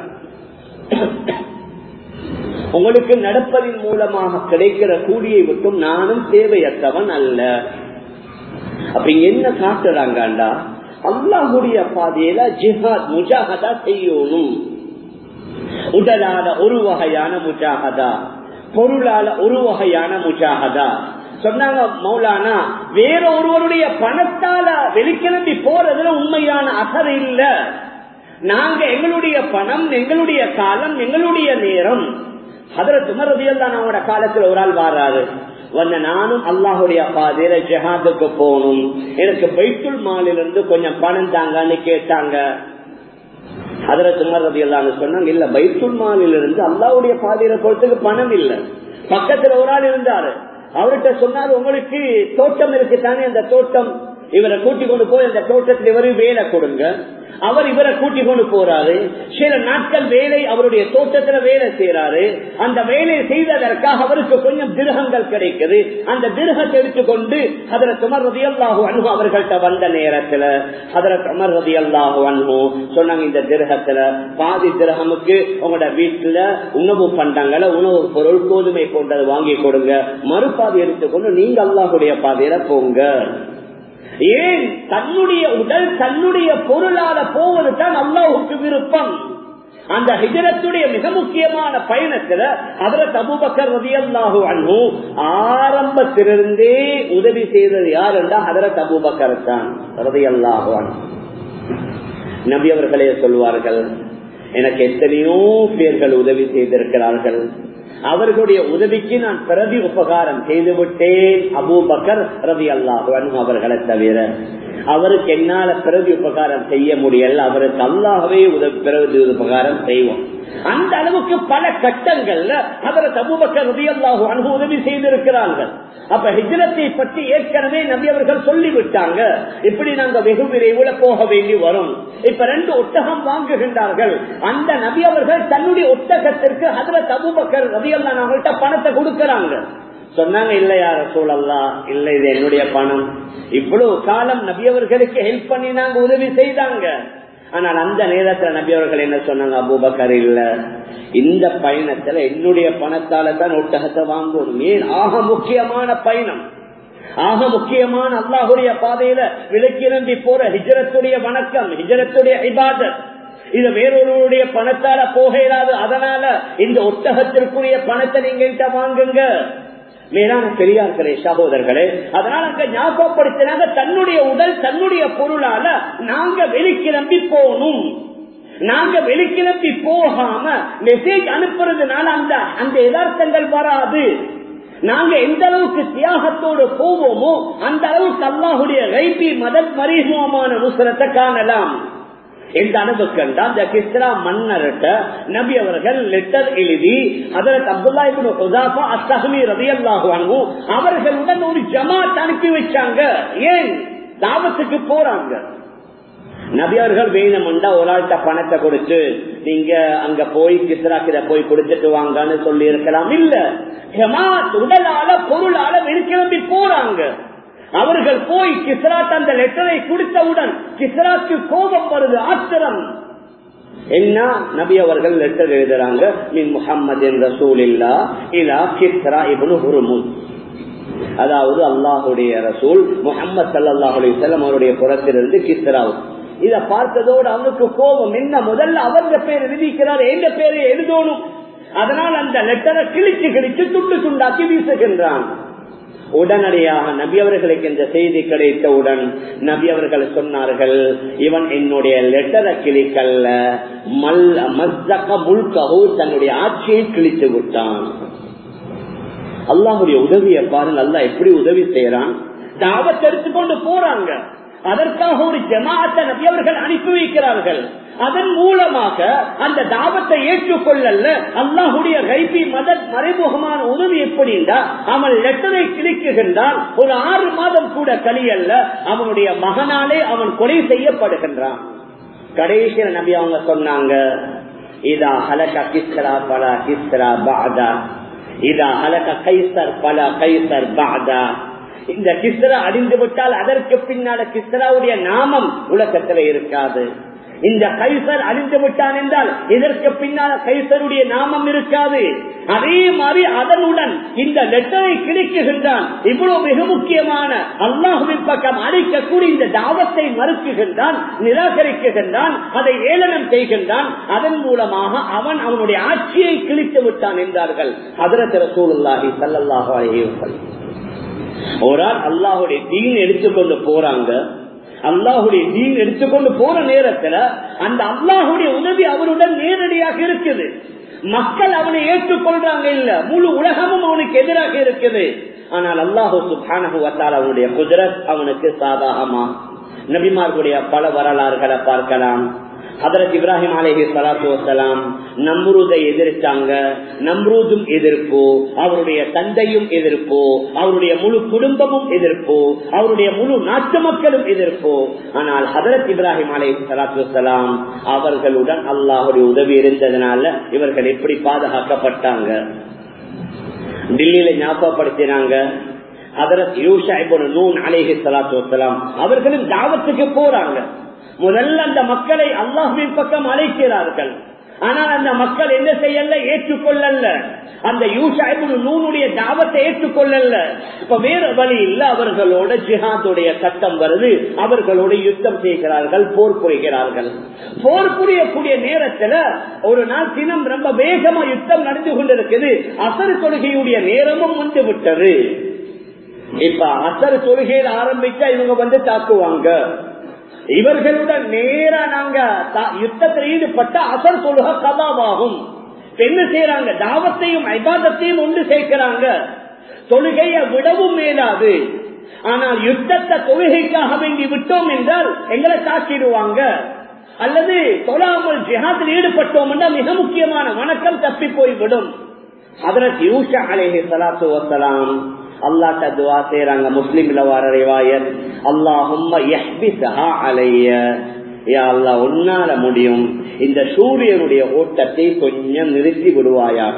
உங்களுக்கு நடப்பதின் மூலமாக கிடைக்கிற கூலியை விட்டும் நானும் தேவையற்றவன் அல்ல அப்ப என்ன காட்டுறாங்கண்டா அல்லாஹுடைய பாதையில ஜிஹாத் முஜாகதா செய்யணும் உடலால ஒரு வகையான முஜாகதா பொருளால ஒரு வகையான முஜாகதா சொன்னாங்க மௌலானா வேற ஒருவருடைய பணத்தால வெளிக்கிளம்பி போறதுல உண்மையான அசர் இல்ல நாங்க எங்களுடைய பணம் எங்களுடைய காலம் எங்களுடைய நேரம் அதுல துமரதியல் தான் அவனோட காலத்துல ஒரு ஆள் வாராரு வந்த நானும் அல்லாஹுடைய பாதையில ஜஹாதுக்கு போகணும் எனக்கு பைத்துல் மாலிலிருந்து கொஞ்சம் பணம் தாங்கன்னு கேட்டாங்க அதுல துமரதி எல்லாம் சொன்னாங்க இல்ல பைத்துல் மாலிலிருந்து அல்லாவுடைய பாதையில போறதுக்கு பணம் இல்ல பக்கத்துல ஒரு ஆள் இருந்தாரு அவர்கிட்ட சொன்னாரு உங்களுக்கு தோட்டம் இருக்குதானே அந்த தோட்டம் இவரை கூட்டி கொண்டு போய் அந்த தோட்டத்தில் இவரு வேலை கொடுங்க அவர் இவரை கூட்டி கொண்டு போறாரு சில நாட்கள் வேலை அவருடைய தோட்டத்துல வேலை செய்யறாரு அந்த வேலையை செய்ததற்காக அவருக்கு கொஞ்சம் திருகங்கள் கிடைக்குது அந்த திருகத்தை எடுத்துக்கொண்டு அதுல சுமர் ரதி அல்லாஹு அன்பு அவர்கள்ட்ட வந்த நேரத்துல அதுல சுமர் ரதி அல்லாஹு அன்பு சொன்னாங்க இந்த திருகத்துல பாதி திருகமுக்கு உங்களோட வீட்டுல உணவு பண்டங்களை உணவு பொருள் கோதுமை போன்றதை வாங்கி கொடுங்க மறுபாதி எடுத்துக்கொண்டு நீங்க அல்லாஹுடைய பாதையில போங்க ஏன் தன்னுடைய உடல் தன்னுடைய பொருளால போவது தான் அல்லாவுக்கு விருப்பம் அந்த ஹிஜரத்துடைய மிக முக்கியமான பயணத்துல அதுல தபுபக்கர் ரதியல்லாஹு அன்பு ஆரம்பத்திலிருந்தே உதவி செய்தது யார் என்றால் அதுல தபுபக்கர் தான் ரதியல்லாஹு அன்பு நபி அவர்களே சொல்வார்கள் எனக்கு எத்தனையோ பேர்கள் உதவி செய்திருக்கிறார்கள் அவர்களுடைய உதவிக்கு நான் பிரதி உபகாரம் செய்துவிட்டேன் அபூபக்கர் ரவி அல்லாஹ் அவர்களை தவிர அவருக்கு என்னால பிரதி உபகாரம் செய்ய முடியல அவருக்கு அல்லாகவே உதவி பிரதி உபகாரம் செய்வோம் அந்த அளவுக்கு பல கட்டங்கள்ல அவரை அபூபக்கர் ரவி அல்லாஹு அனுபவ உதவி செய்திருக்கிறார்கள் அப்ப ஹிஜரத்தை பற்றி ஏற்கனவே நபி அவர்கள் சொல்லிவிட்டாங்க இப்படி நாங்க வெகு விரைவுல போக வேண்டி வரும் இப்ப ரெண்டு ஒட்டகம் வாங்குகின்றார்கள் அந்த நபி அவர்கள் தன்னுடைய ஒட்டகத்திற்கு அதுல தபுபக்கர் ரவி அல்லா அவங்கள்ட்ட பணத்தை கொடுக்கறாங்க சொன்னாங்க இல்லையா சூழல்லா இல்ல இது என்னுடைய பணம் இவ்வளவு காலம் நபியவர்களுக்கு ஹெல்ப் பண்ணி நாங்க உதவி செய்தாங்க ஆனால் அந்த நேரத்துல நபி அவர்கள் என்ன சொன்னாங்க அபூபக்கர் இல்ல இந்த பயணத்துல என்னுடைய பணத்தால தான் ஒட்டகத்தை வாங்கணும் ஏன் ஆக முக்கியமான பயணம் ஆக முக்கியமான அல்லாஹுடைய பாதையில விலக்கிரம்பி போற ஹிஜரத்துடைய வணக்கம் ஹிஜரத்துடைய இபாதத் இது வேறொருவருடைய பணத்தால போக இயலாது அதனால இந்த ஒட்டகத்திற்குரிய பணத்தை நீங்க வாங்குங்க மேலான பெரியார்களே சகோதரர்களே அதனால அங்க ஞாபகப்படுத்தினாங்க தன்னுடைய உடல் தன்னுடைய பொருளால நாங்க வெளிக்கிளம்பி போகணும் நாங்க வெளிக்கிளம்பி போகாம மெசேஜ் அனுப்புறதுனால அந்த அந்த யதார்த்தங்கள் வராது நாங்க எந்த அளவுக்கு தியாகத்தோடு போவோமோ அந்த அளவுக்கு அல்லாஹுடைய ரைபி மதத் மரிசுவமான முசரத்தை காணலாம் எந்த அளவுக்கு அந்த கிஸ்ரா மன்னர்கிட்ட நபி அவர்கள் லெட்டர் எழுதி அதற்கு அப்துல்லா இபின் அஸ்தஹமி ரவி அல்லாஹு அவர்களுடன் ஒரு ஜமாத் அனுப்பி வச்சாங்க ஏன் தாபத்துக்கு போறாங்க நபியவர்கள் வேணும்டா ஒரு ஆள்கிட்ட பணத்தை கொடுத்து நீங்க அங்க போய் கிஸ்ராக்கிட போய் கொடுத்துட்டு வாங்கன்னு சொல்லி இருக்கலாம் இல்ல ஜமாத் உடலால பொருளால வெளிக்கிளம்பி போறாங்க அவர்கள் போய் கிஸ்ராத் அந்த லெட்டரை கொடுத்தவுடன் கிஸ்ராக்கு கோபம் வருது ஆத்திரம் என்ன நபி அவர்கள் லெட்டர் எழுதுறாங்க மின் முகமது ரசூல் இல்லா இலா கிஸ்ரா இபனு ஹுருமுத் அதாவது அல்லாஹுடைய ரசூல் முகமது சல்லாஹ் அலிசல்லம் அவருடைய புறத்திலிருந்து கிஸ்ராவும் இத பார்த்ததோடு அவனுக்கு கோபம் என்ன முதல்ல அவங்க பேர் எழுதிக்கிறார் எந்த பேரை எழுதணும் அதனால் அந்த லெட்டரை கிழிச்சு கிழிச்சு துண்டு துண்டாக்கி வீசுகின்றான் உடனடியாக நபி அவர்களுக்கு இந்த செய்தி கிடைத்தவுடன் நபி அவர்கள் சொன்னார்கள் இவன் என்னுடைய லெட்டரை கிழிக்கல்ல மல் மஸ்தக முல்கஹூ தன்னுடைய ஆட்சியை கிழித்து விட்டான் அல்லாஹுடைய உதவியை பாருங்க அல்லா எப்படி உதவி செய்யறான் தாவத்தை எடுத்துக்கொண்டு போறாங்க அதற்காக ஒரு ஜமாத்தை நபி அவர்கள் அனுப்பி வைக்கிறார்கள் அதன் மூலமாக அந்த தாபத்தை ஏற்றுக்கொள்ளல அல்லாஹுடைய கைபி மத மறைமுகமான உதவி எப்படின்னா அவன் லெட்டரை கிழிக்குகின்றான் ஒரு ஆறு மாதம் கூட கலியல்ல அவனுடைய மகனாலே அவன் கொலை செய்யப்படுகின்றான் கடைசியில் நபி அவங்க சொன்னாங்க இதா ஹலக கிஸ்ரா பல கிஸ்ரா பாதா இதா ஹலக கைசர் பல கைசர் பாதா இந்த கிஸ்ரா அடிந்து விட்டால் அதற்கு பின்னால கிஸ்ராவுடைய நாமம் உலகத்துல இருக்காது இந்த கைசர் அழிந்து விட்டான் என்றால் இதற்கு பின்னால் கைசருடைய நாமம் இருக்காது அதே மாதிரி அதனுடன் இந்த லெட்டரை கிடைக்குகின்றான் இவ்வளவு மிக முக்கியமான அல்லாஹுவின் பக்கம் அழைக்கக்கூடிய இந்த தாவத்தை மறுக்குகின்றான் நிராகரிக்குகின்றான் அதை ஏளனம் செய்கின்றான் அதன் மூலமாக அவன் அவனுடைய ஆட்சியை கிழித்து விட்டான் என்றார்கள் அதரத்திர சூழல்லாகி சல்லல்லாஹு அலைஹி ஒரு ஆள் அல்லாஹுடைய தீன் எடுத்துக்கொண்டு போறாங்க அல்லாஹுடைய தீன் எடுத்துக்கொண்டு போற நேரத்துல அந்த அல்லாஹுடைய உதவி அவருடன் நேரடியாக இருக்குது மக்கள் அவனை ஏற்றுக்கொள்றாங்க இல்ல முழு உலகமும் அவனுக்கு எதிராக இருக்குது ஆனால் அல்லாஹு சுபானகுவத்தால் அவனுடைய குதிரத் அவனுக்கு சாதகமா நபிமார்களுடைய பல வரலாறுகளை பார்க்கலாம் ஹதரத் இப்ராஹிம் அலேஹி சலாத்து வசலாம் நம்ரூதை எதிர்த்தாங்க நம்ரூதும் எதிர்ப்பு அவருடைய தந்தையும் எதிர்ப்பு அவருடைய முழு குடும்பமும் எதிர்ப்பு அவருடைய முழு நாட்டு மக்களும் எதிர்ப்பு ஆனால் ஹதரத் இப்ராஹிம் அலேஹி சலாத்து வசலாம் அவர்களுடன் அல்லாஹுடைய உதவி இருந்ததுனால இவர்கள் எப்படி பாதுகாக்கப்பட்டாங்க டில்லியில ஞாபகப்படுத்தினாங்க ஹதரத் யூஷா நூன் அலேஹி சலாத்து வசலாம் அவர்களும் தாவத்துக்கு போறாங்க முதல்ல அந்த மக்களை அல்லாஹுவின் பக்கம் அழைக்கிறார்கள் ஆனால் அந்த மக்கள் என்ன செய்யல ஏற்றுக்கொள்ளல அந்த யூஷாயிபு நூனுடைய தாவத்தை ஏற்றுக்கொள்ளல இப்ப வேற வழி இல்ல அவர்களோட ஜிஹாதுடைய சட்டம் வருது அவர்களோட யுத்தம் செய்கிறார்கள் போர் புரிகிறார்கள் போர் புரியக்கூடிய நேரத்துல ஒரு நாள் தினம் ரொம்ப வேகமா யுத்தம் நடந்து கொண்டிருக்குது அசர் தொழுகையுடைய நேரமும் வந்து விட்டது இப்ப அசர் தொழுகையில் ஆரம்பிச்சா இவங்க வந்து தாக்குவாங்க இவர்களுடன் நேரா நாங்க யுத்தத்தில் ஈடுபட்ட அசர் தொழுக கதாவாகும் என்ன செய்யறாங்க தாவத்தையும் ஐபாதத்தையும் ஒன்று சேர்க்கிறாங்க தொழுகையை விடவும் மேலாது ஆனால் யுத்தத்தை தொழுகைக்காக வேண்டி விட்டோம் என்றால் எங்களை தாக்கிடுவாங்க அல்லது தொழாமல் ஜிஹாத்தில் ஈடுபட்டோம் என்றால் மிக முக்கியமான வணக்கம் தப்பி போய்விடும் அதற்கு யூஷா அலேஹி சலாத்து வசலாம் அல்லாட்ட துவா செய்யறாங்க முஸ்லிம்ல வர ரிவாயத் அல்லாஹும்ம யஹ்பிஸஹா அலைய யா அல்லாஹ் உன்னால முடியும் இந்த சூரியனுடைய ஓட்டத்தை கொஞ்சம் நிறுத்தி விடுவாயாக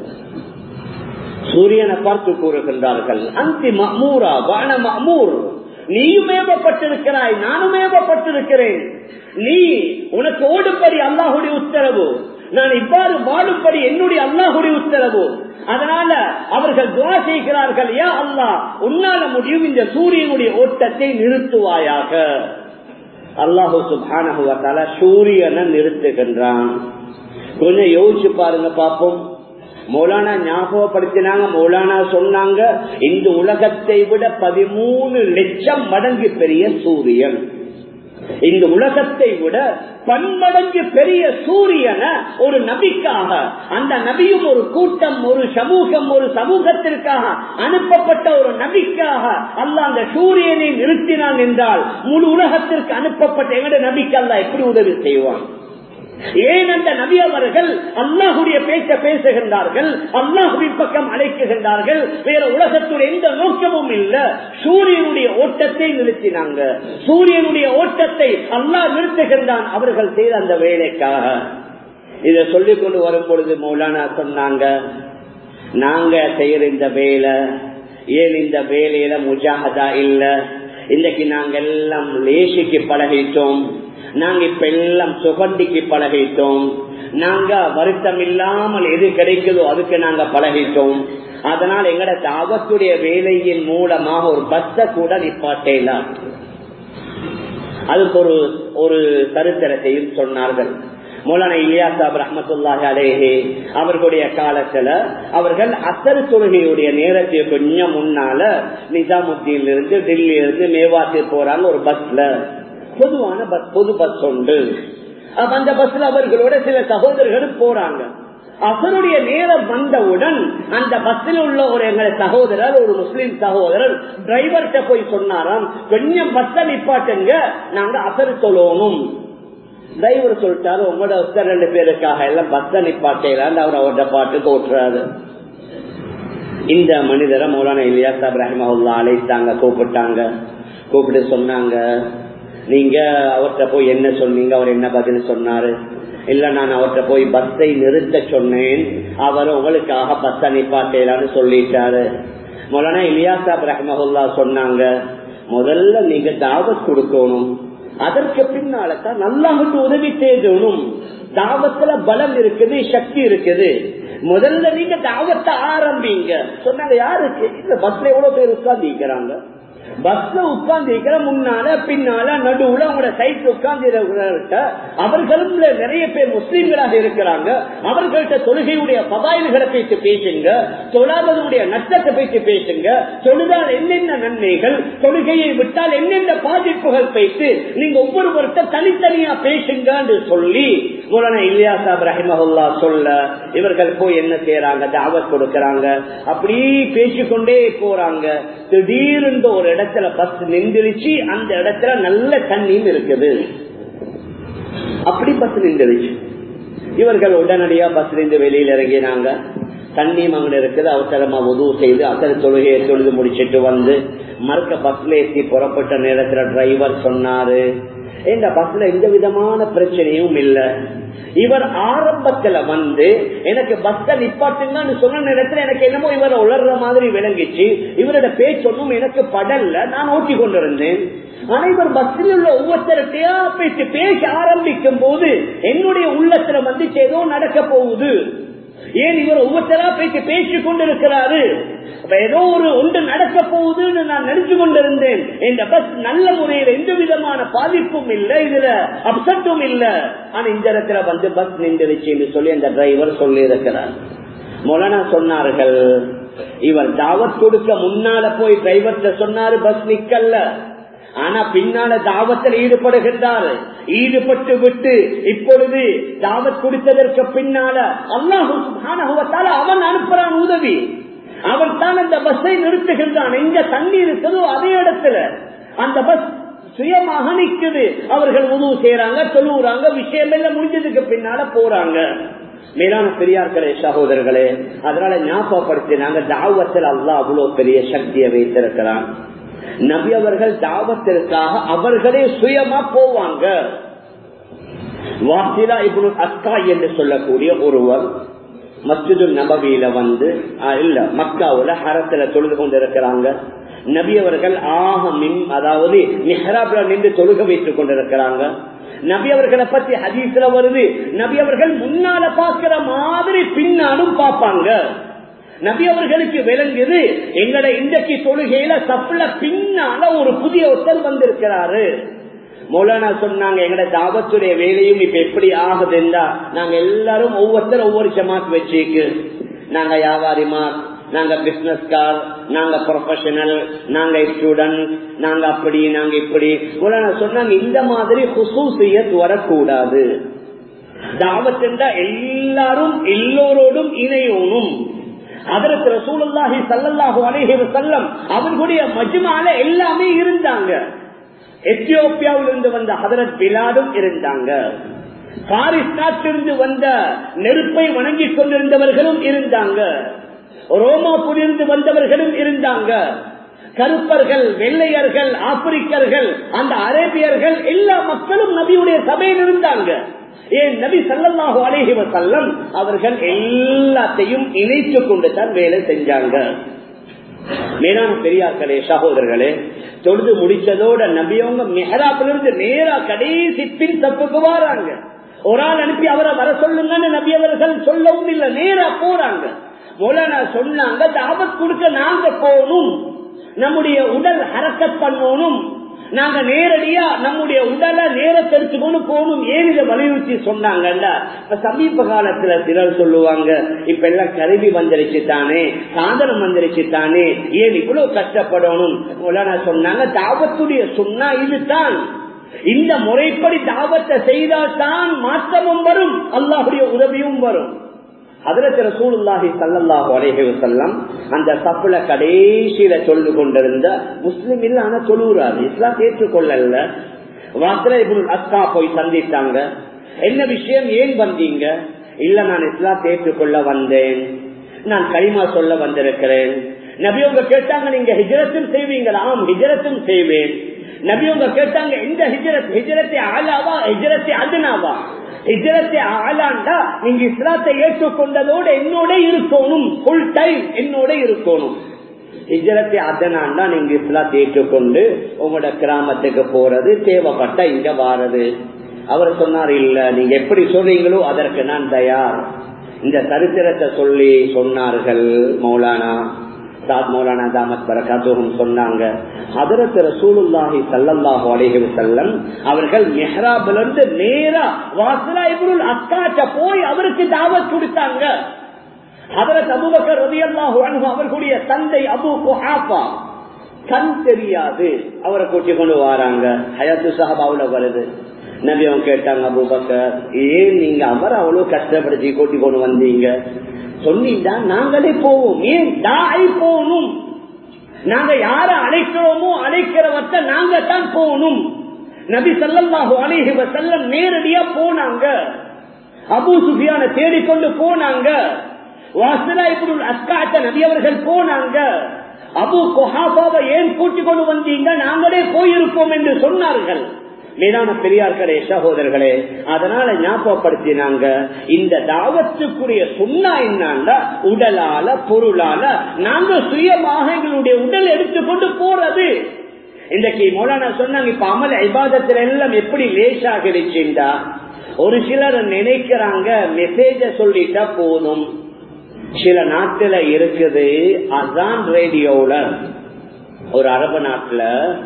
சூரியனை பார்த்து கூறுகின்றார்கள் அந்தி மமூரா வான மமூர் நீயும் ஏவப்பட்டிருக்கிறாய் நானும் ஏவப்பட்டிருக்கிறேன் நீ உனக்கு ஓடும்படி அல்லாஹுடைய உத்தரவு நான் இவ்வாறு வாழும்படி என்னுடைய அல்லாஹுடைய உத்தரவு அதனால அவர்கள் துவா செய்கிறார்கள் யா அல்லா உன்னால முடியும் இந்த சூரியனுடைய ஓட்டத்தை நிறுத்துவாயாக அல்லாஹு சுபானகுவத்தால சூரியனை நிறுத்துகின்றான் கொஞ்சம் யோசிச்சு பாருங்க பாப்போம் மௌலானா ஞாபகப்படுத்தினாங்க மௌலானா சொன்னாங்க இந்த உலகத்தை விட பதிமூணு லட்சம் மடங்கு பெரிய சூரியன் இந்த உலகத்தை விட பன்மடங்கு பெரிய சூரியனை ஒரு நபிக்காக அந்த நபியும் ஒரு கூட்டம் ஒரு சமூகம் ஒரு சமூகத்திற்காக அனுப்பப்பட்ட ஒரு நபிக்காக அல்ல அந்த சூரியனை நிறுத்தினான் என்றால் முழு உலகத்திற்கு அனுப்பப்பட்ட எங்களுடைய நபிக்கு அல்ல எப்படி உதவி செய்வான் ஏன் அந்த நபி அவர்கள் அல்லாஹுடைய பேச்ச பேசுகின்றார்கள் அல்லாஹுவின் பக்கம் அழைக்குகின்றார்கள் வேற உலகத்துடைய எந்த நோக்கமும் இல்ல சூரியனுடைய ஓட்டத்தை நிறுத்தினாங்க சூரியனுடைய ஓட்டத்தை அல்லாஹ் நிறுத்துகின்றான் அவர்கள் செய்த அந்த வேலைக்காக இதை சொல்லிக் கொண்டு வரும் பொழுது மௌலானா சொன்னாங்க நாங்க செய்யற இந்த வேலை ஏன் இந்த வேலையில முஜாகதா இல்ல இன்னைக்கு நாங்க எல்லாம் லேசிக்கு பழகிட்டோம் நாங்க இப்ப எல்லாம் சுகண்டிக்கு பழகிட்டோம் நாங்க வருத்தம் இல்லாமல் எது கிடைக்குதோ அதுக்கு நாங்க பழகிட்டோம் அதனால் எங்கட தாவத்துடைய வேலையின் மூலமாக ஒரு பஸ்ஸ கூட நிப்பாட்டலாம் அதுக்கு ஒரு ஒரு சரித்திரத்தையும் சொன்னார்கள் மௌலானா இலியாசாப் ரஹமத்துல்லாஹி அலேஹே அவர்களுடைய காலத்துல அவர்கள் அசர் தொழுகையுடைய நேரத்தை கொஞ்சம் முன்னால நிஜாமுத்தீன்ல இருந்து டெல்லியில இருந்து மேவாத்தி போறாங்க ஒரு பஸ்ல பொதுவான பஸ் பொது பஸ் உண்டு அந்த பஸ்ல அவர்களோட சில சகோதரர்கள் போறாங்க அவருடைய நேரம் வந்தவுடன் அந்த பஸ்ஸில் உள்ள ஒரு எங்களை சகோதரர் ஒரு முஸ்லீம் சகோதரர் டிரைவர்கிட்ட போய் சொன்னாராம் கொஞ்சம் பஸ்ஸ நிப்பாட்டுங்க நாங்க அசர் சொல்லணும் டிரைவர் சொல்லிட்டாரு உங்களோட ஒருத்தர் ரெண்டு பேருக்காக எல்லாம் பஸ்ஸ நிப்பாட்டையிலான்னு அவர் அவரோட பாட்டுக்கு ஓட்டுறாரு இந்த மனிதரை மௌலானா இலியாஸ் அப்ராஹிமா அழைத்தாங்க கூப்பிட்டாங்க கூப்பிட்டு சொன்னாங்க நீங்க அவர்கிட்ட போய் என்ன சொன்னீங்க அவர் என்ன பதில் சொன்னாரு இல்ல நான் அவர்கிட்ட போய் பஸ்ஸை நிறுத்த சொன்னேன் அவர் உங்களுக்காக பஸ்ஸ நிப்பாட்டலான்னு சொல்லிட்டாரு மொலனா இலியாசாப் ரஹமஹுல்லா சொன்னாங்க முதல்ல நீங்க தாவத் கொடுக்கணும் அதற்கு பின்னால தான் நல்லாவுக்கு உதவி தேடணும் தாவத்துல பலம் இருக்குது சக்தி இருக்குது முதல்ல நீங்க தாவத்தை ஆரம்பிங்க சொன்னாங்க யாருக்கு இல்ல பஸ்ல எவ்வளவு பேர் உட்கார்ந்து பஸ்ல உட்கார்ந்து இருக்கிற முன்னால பின்னால நடுவுல உங்களோட சைட் உட்கார்ந்து அவர்களும் நிறைய பேர் முஸ்லீம்களாக இருக்கிறாங்க அவர்கள்ட்ட தொழுகையுடைய பதாயில்களை பேசி பேசுங்க தொழாததுடைய நஷ்டத்தை பேசி பேசுங்க தொழுதால் என்னென்ன நன்மைகள் தொழுகையை விட்டால் என்னென்ன பாதிப்புகள் பேசி நீங்க ஒவ்வொருவர்கிட்ட தனித்தனியா பேசுங்க என்று சொல்லி மூலன இல்லியாசா ரஹிமஹுல்லா சொல்ல இவர்கள் போய் என்ன செய்யறாங்க தாவத் கொடுக்கறாங்க அப்படி பேசிக்கொண்டே போறாங்க திடீர்னு ஒரு இடத்துல பஸ் நின்றுச்சு அந்த இடத்துல நல்ல தண்ணியும் இருக்குது அப்படி பஸ் நின்றுச்சு இவர்கள் உடனடியா பஸ்ல இருந்து வெளியில இறங்கினாங்க தண்ணியும் அங்க இருக்குது அவசரமா உதவு செய்து அசல் தொழுகையை தொழுது முடிச்சிட்டு வந்து மறுக்க பஸ்ல ஏற்றி புறப்பட்ட நேரத்துல டிரைவர் சொன்னாரு இந்த பஸ்ல எந்த விதமான பிரச்சனையும் இல்ல இவர் ஆரம்பத்துல வந்து எனக்கு பஸ்ஸ நிப்பாட்டுங்கன்னு சொன்ன நேரத்துல எனக்கு என்னமோ இவரை உளர்ற மாதிரி விளங்கிச்சு இவரோட பேச்சொன்னும் எனக்கு படல்ல நான் ஓட்டி கொண்டிருந்தேன் ஆனா இவர் பஸ்ஸில் உள்ள ஒவ்வொருத்தருக்கையா பேசி பேச ஆரம்பிக்கும் போது என்னுடைய உள்ளத்துல வந்து ஏதோ நடக்க போகுது ஏன் இவர் ஒவ்வொருத்தரா பேசி பேசிக் கொண்டிருக்கிறாரு ஏதோ ஒரு ஒன்று நடக்க போகுதுன்னு நான் நினைச்சு கொண்டிருந்தேன் இந்த பஸ் நல்ல முறையில் எந்த விதமான பாதிப்பும் இல்ல இதுல அப்செட்டும் இல்ல ஆனா இந்த இடத்துல வந்து பஸ் நின்றுச்சு சொல்லி அந்த டிரைவர் சொல்லி இருக்கிறார் மொலனா சொன்னார்கள் இவர் தாவத் கொடுக்க முன்னால போய் டிரைவர்கிட்ட சொன்னாரு பஸ் நிக்கல்ல ஆனா பின்னால தாவத்தில் ஈடுபடுகின்றார் ஈடுபட்டு விட்டு இப்பொழுது தாவத் கொடுத்ததற்கு பின்னால அல்லாஹு அவன் அனுப்புறான் உதவி அவன் தான் அந்த பஸ்ஸை நிறுத்துகின்றான் எங்க தண்ணி இருக்குதோ அதே இடத்துல அந்த பஸ் சுயமாக நிக்குது அவர்கள் உதவு செய்யறாங்க சொல்லுறாங்க விஷயம் எல்லாம் முடிஞ்சதுக்கு பின்னால போறாங்க மேலான பெரியார்களே சகோதரர்களே அதனால ஞாபகப்படுத்தினாங்க தாவத்தில் அல்லா அவ்வளவு பெரிய சக்தியை வைத்திருக்கிறான் நபி அவர்கள் தாவத்திற்காக அவர்களே சுயமா போவாங்க வாசிலா இப்படி அக்கா என்று சொல்லக்கூடிய ஒருவர் மஸ்ஜிது நபவியில வந்து இல்ல மக்காவுல ஹரத்துல தொழுது கொண்டிருக்கிறாங்க நபி அவர்கள் ஆக மின் அதாவது நிஹராப்ல நின்று தொழுக வைத்துக் கொண்டிருக்கிறாங்க நபி அவர்களை பத்தி ஹதீஸ்ல வருது நபி அவர்கள் முன்னால பாக்குற மாதிரி பின்னாலும் பார்ப்பாங்க நபி அவர்களுக்கு விளங்குது எங்கட இன்றைக்கு தொழுகையில சப்புல பின்னால ஒரு புதிய ஒருத்தர் வந்திருக்கிறாரு மௌலானா சொன்னாங்க எங்கட தாபத்துடைய வேலையும் இப்ப எப்படி ஆகுதுன்றா நாங்க எல்லாரும் ஒவ்வொருத்தர் ஒவ்வொரு ஜமாத் வச்சுக்கு நாங்க வியாபாரிமா நாங்க பிசினஸ் கார் நாங்க ப்ரொஃபஷனல் நாங்க ஸ்டூடெண்ட் நாங்க அப்படி நாங்க இப்படி மௌலானா சொன்னாங்க இந்த மாதிரி ஹுசூசியத் வரக்கூடாது தாவத்தென்றா எல்லாரும் எல்லோரோடும் இணையணும் அதற்கு ரசூலுல்லாஹி சல்லல்லாஹு அலைஹி வஸல்லம் அவர்களுடைய மஜ்மால எல்லாமே இருந்தாங்க எத்தியோப்பியாவில் இருந்து வந்த ஹதரத் பிலாடும் இருந்தாங்க பாரிஸ் நாட்டிலிருந்து வந்த நெருப்பை வணங்கிக் கொண்டிருந்தவர்களும் இருந்தாங்க ரோமாப்பூரிலிருந்து வந்தவர்களும் இருந்தாங்க கருப்பர்கள் வெள்ளையர்கள் ஆப்பிரிக்கர்கள் அந்த அரேபியர்கள் எல்லா மக்களும் நபியுடைய சபையில் இருந்தாங்க ஏன் நபி சல்லாஹூ அலேஹி வசல்லம் அவர்கள் எல்லாத்தையும் இணைத்து கொண்டு தான் வேலை செஞ்சாங்க மேலான பெரியார்களே சகோதரர்களே தொழுது முடிச்சதோட நபியவங்க மெஹராப்பிலிருந்து நேரா கடைசி பின் தப்புக்கு வராங்க ஒரு ஆள் அனுப்பி அவரை வர சொல்லுங்கன்னு நபி அவர்கள் சொல்லவும் இல்லை நேரா போறாங்க மௌலானா சொன்னாங்க தாவத் கொடுக்க நாங்க போகணும் நம்முடைய உடல் ஹரக்கத் பண்ணணும் நாங்க நேரடியா நம்முடைய உடலை நேரத்தை எடுத்துக்கொண்டு போகணும் ஏன் இதை வலியுறுத்தி சொன்னாங்கல்ல இப்ப சமீப காலத்துல சிலர் சொல்லுவாங்க இப்ப எல்லாம் கருவி வந்துருச்சு தானே சாதனம் வந்துருச்சு தானே ஏன் இவ்வளவு கஷ்டப்படணும் மௌலானா சொன்னாங்க தாவத்துடைய சொன்னா இதுதான் இந்த முறைப்படி தாவத்தை செய்தால் தான் மாற்றமும் வரும் அல்லாஹுடைய உதவியும் வரும் அதிரத்து ரசூலுல்லாஹி சல்லல்லாஹு அலைஹி வஸல்லம் அந்த சப்புல கடைசியில சொல்லு கொண்டிருந்த முஸ்லிம் இல்ல ஆனா சொல்லுறாரு இஸ்லாம் ஏற்றுக்கொள்ளல வாசல இப்னு அஸ்கா போய் சந்தித்தாங்க என்ன விஷயம் ஏன் வந்தீங்க இல்ல நான் இஸ்லாம் ஏற்றுக்கொள்ள வந்தேன் நான் களிமா சொல்ல வந்திருக்கிறேன் நபி உங்க கேட்டாங்க நீங்க ஹிஜரத்தும் செய்வீங்களா ஆம் ஹிஜரத்தும் செய்வேன் நபி உங்க கேட்டாங்க எந்த ஹிஜரத் ஹிஜரத்தை ஆலாவா ஹிஜரத்தை அதுனாவா ஹிஜரத்தை ஆளாண்டா நீங்க இஸ்லாத்தை ஏற்றுக்கொண்டதோடு என்னோட இருக்கணும் ஃபுல் டைம் என்னோட இருக்கணும் ஹிஜரத்தை அதனாண்டா நீங்க இஸ்லாத்தை ஏற்றுக்கொண்டு உங்களோட கிராமத்துக்கு போறது தேவைப்பட்ட இங்க வாரது அவர் சொன்னார் இல்ல நீங்க எப்படி சொல்றீங்களோ அதற்கு நான் தயார் இந்த சரித்திரத்தை சொல்லி சொன்னார்கள் மௌலானா சாத் மௌலானா தாமத் பரகாத்துகம் சொன்னாங்க அதரத்து ரசூலுல்லாஹி சல்லல்லாஹு அலைஹி வஸல்லம் அவர்கள் மெஹ்ராப்ல இருந்து நேரா வாசலா இப்னுல் அக்காட்ட போய் அவருக்கு தாவத் கொடுத்தாங்க ஹதரத் அபூபக்கர் ரலியல்லாஹு அன்ஹு அவர்களுடைய தந்தை அபூ குஹாஃபா கண் தெரியாது அவரை கூட்டி கொண்டு வராங்க ஹயாத்து சஹாபாவுல வருது நபி அவங்க கேட்டாங்க அபூபக்கர் ஏன் நீங்க அவரை அவ்வளவு கஷ்டப்படுத்தி கூட்டி கொண்டு வந்தீங்க சொன்னீங்கன்னா நாங்களே போவோம் ஏன் தாய் போகணும் நாங்க யார அழைக்கிறோமோ அழைக்கிறவற்ற நாங்க தான் போகணும் நபி சல்லாஹு அலைஹி வசல்லம் நேரடியா போனாங்க அபு சுஃபியான தேடிக்கொண்டு போனாங்க வாசலா இப்படி அஸ்காட்ட நபி அவர்கள் போனாங்க அபு கொஹாபாவை ஏன் கூட்டிக் கொண்டு வந்தீங்க நாங்களே போயிருப்போம் என்று சொன்னார்கள் மேலான பெரியார்களே சகோதரர்களே அதனால ஞாபகப்படுத்தினாங்க இந்த தாவத்துக்குரிய சுண்ணா என்னன்னா உடலால பொருளால நாங்க சுயமாக எங்களுடைய உடல் எடுத்துக்கொண்டு போறது இன்றைக்கு மௌலானா சொன்னாங்க இப்ப அமல் ஐபாதத்துல எல்லாம் எப்படி லேசாக இருச்சுண்டா ஒரு சிலர் நினைக்கிறாங்க மெசேஜ சொல்லிட்டா போதும் சில நாட்டுல இருக்குது அதான் ரேடியோல ஒரு அரபு நாட்டுல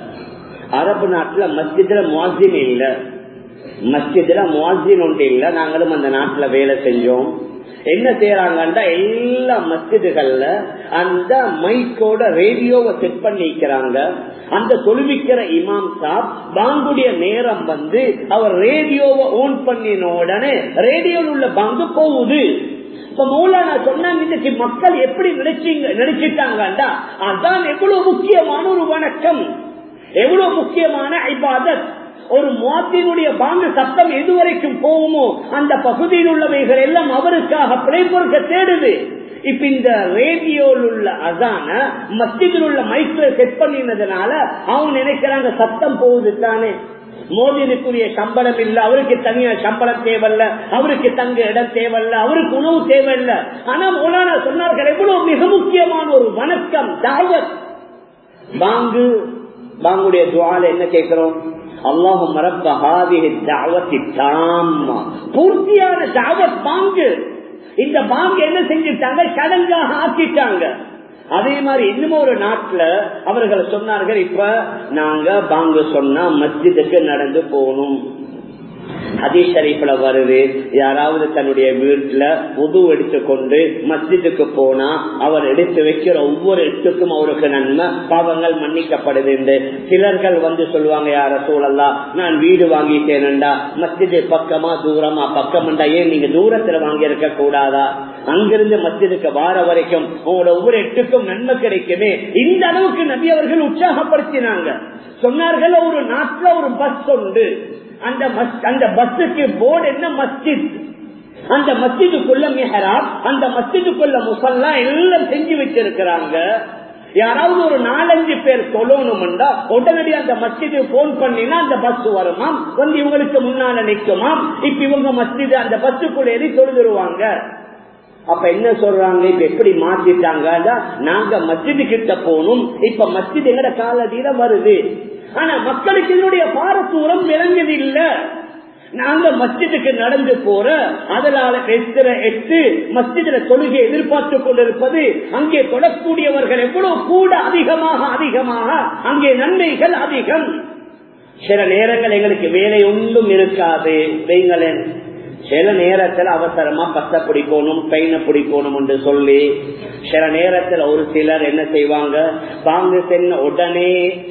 அரபு நாட்டுல மஸ்ஜிதுல முவாசின் இல்ல மஸ்ஜிதுல முவாசின் ஒன்று இல்ல நாங்களும் அந்த நாட்டுல வேலை செஞ்சோம் என்ன செய்யறாங்கன்னா எல்லா மஸ்ஜிதுகள்ல அந்த மைக்கோட ரேடியோவை செட் பண்ணிக்கிறாங்க அந்த தொழுவிக்கிற இமாம் சாப் பாங்குடைய நேரம் வந்து அவர் ரேடியோவை ஓன் பண்ணின உடனே ரேடியோவில் உள்ள பங்கு போகுது இப்ப மௌலானா சொன்னாங்க இன்னைக்கு மக்கள் எப்படி நினைச்சீங்க நினைச்சிட்டாங்கடா அதான் எவ்வளவு முக்கியமான ஒரு வணக்கம் எவ்வளவு முக்கியமான ஐபாதத் ஒரு முவாத்தினுடைய பாங்கு சத்தம் எதுவரைக்கும் போகுமோ அந்த பகுதியில் உள்ளவைகள் எல்லாம் அவருக்காக பிழை பொறுக்க தேடுது இப்ப இந்த ரேடியோவில் உள்ள அதான மத்தியில் உள்ள மைக்ல செட் பண்ணினதுனால அவங்க நினைக்கிறாங்க சத்தம் போகுது தானே மோதினுக்குரிய சம்பளம் இல்ல அவருக்கு தனியா சம்பளம் தேவையில்ல அவருக்கு தங்க இடம் தேவையில்ல அவருக்கு உணவு தேவையில்ல ஆனா மௌலானா சொன்னார்கள் எவ்வளவு மிக முக்கியமான ஒரு வணக்கம் தாவத் பாங்கு பாங்குடைய துவால என்ன கேட்கிறோம் அல்லாஹும் பூர்த்தியான தாவத் பாங்கு இந்த பாங்கு என்ன செஞ்சுட்டாங்க சடங்காக ஆக்கிட்டாங்க அதே மாதிரி இன்னும் ஒரு நாட்டுல அவர்கள் சொன்னார்கள் இப்ப நாங்க பாங்கு சொன்னா மஸ்ஜிதுக்கு நடந்து போகணும் ஹதீஸ் ஷரீஃப்ல வருது யாராவது தன்னுடைய வீட்டுல உது எடுத்துக்கொண்டு மஸ்ஜிதுக்கு போனா அவர் எடுத்து வைக்கிற ஒவ்வொரு எட்டுக்கும் அவருக்கு நன்மை பாவங்கள் மன்னிக்கப்படுது என்று சிலர்கள் வந்து சொல்லுவாங்க யார சூழல்லா நான் வீடு வாங்கிட்டேனண்டா மஸ்ஜிது பக்கமா தூரமா பக்கம்டா ஏன் நீங்க தூரத்துல வாங்கி இருக்க கூடாதா அங்கிருந்து மஸ்ஜிதுக்கு வார வரைக்கும் உங்களோட ஒவ்வொரு எட்டுக்கும் நன்மை கிடைக்குமே இந்த அளவுக்கு நபி அவர்கள் உற்சாகப்படுத்தினாங்க சொன்னார்கள் ஒரு நாட்டுல ஒரு பஸ் உண்டு அந்த அந்த பஸ்ஸுக்கு போர்டு என்ன மஸ்ஜித் அந்த மஸ்ஜிதுக்குள்ள மெஹராப் அந்த மஸ்ஜிதுக்குள்ள முசல்லா எல்லாம் செஞ்சு வச்சிருக்கிறாங்க யாராவது ஒரு நாலஞ்சு பேர் தொழணும்டா உடனடி அந்த மஸ்ஜிது போன் பண்ணினா அந்த பஸ் வருமாம் வந்து இவங்களுக்கு முன்னால நிற்குமாம் இப்ப இவங்க மஸ்ஜிது அந்த பஸ்ஸுக்குள்ள ஏறி தொழுதுருவாங்க அப்ப என்ன சொல்றாங்க இப்ப எப்படி மாத்திட்டாங்க நாங்க மஸ்ஜிது கிட்ட போகணும் இப்ப மஸ்ஜித் எங்கட காலடியில வருது ஆனா மக்களுக்கு இதனுடைய பாரதூரம் விளங்குது இல்ல நாங்க மஸ்ஜிதுக்கு நடந்து போற அதனால எத்திர எட்டு மஸ்ஜிதுல தொழுகை எதிர்பார்த்து கொண்டிருப்பது அங்கே தொடக்கூடியவர்கள் எவ்வளவு கூட அதிகமாக அதிகமாக அங்கே நன்மைகள் அதிகம் சில நேரங்கள் எங்களுக்கு வேலை ஒன்றும் இருக்காது வைங்களேன் சில நேரத்தில் அவசரமா பத்த பிடிக்கணும் பெயினை பிடிக்கணும் என்று சொல்லி சில நேரத்தில் ஒரு சிலர் என்ன செய்வாங்க வாங்க சென்ன உடனே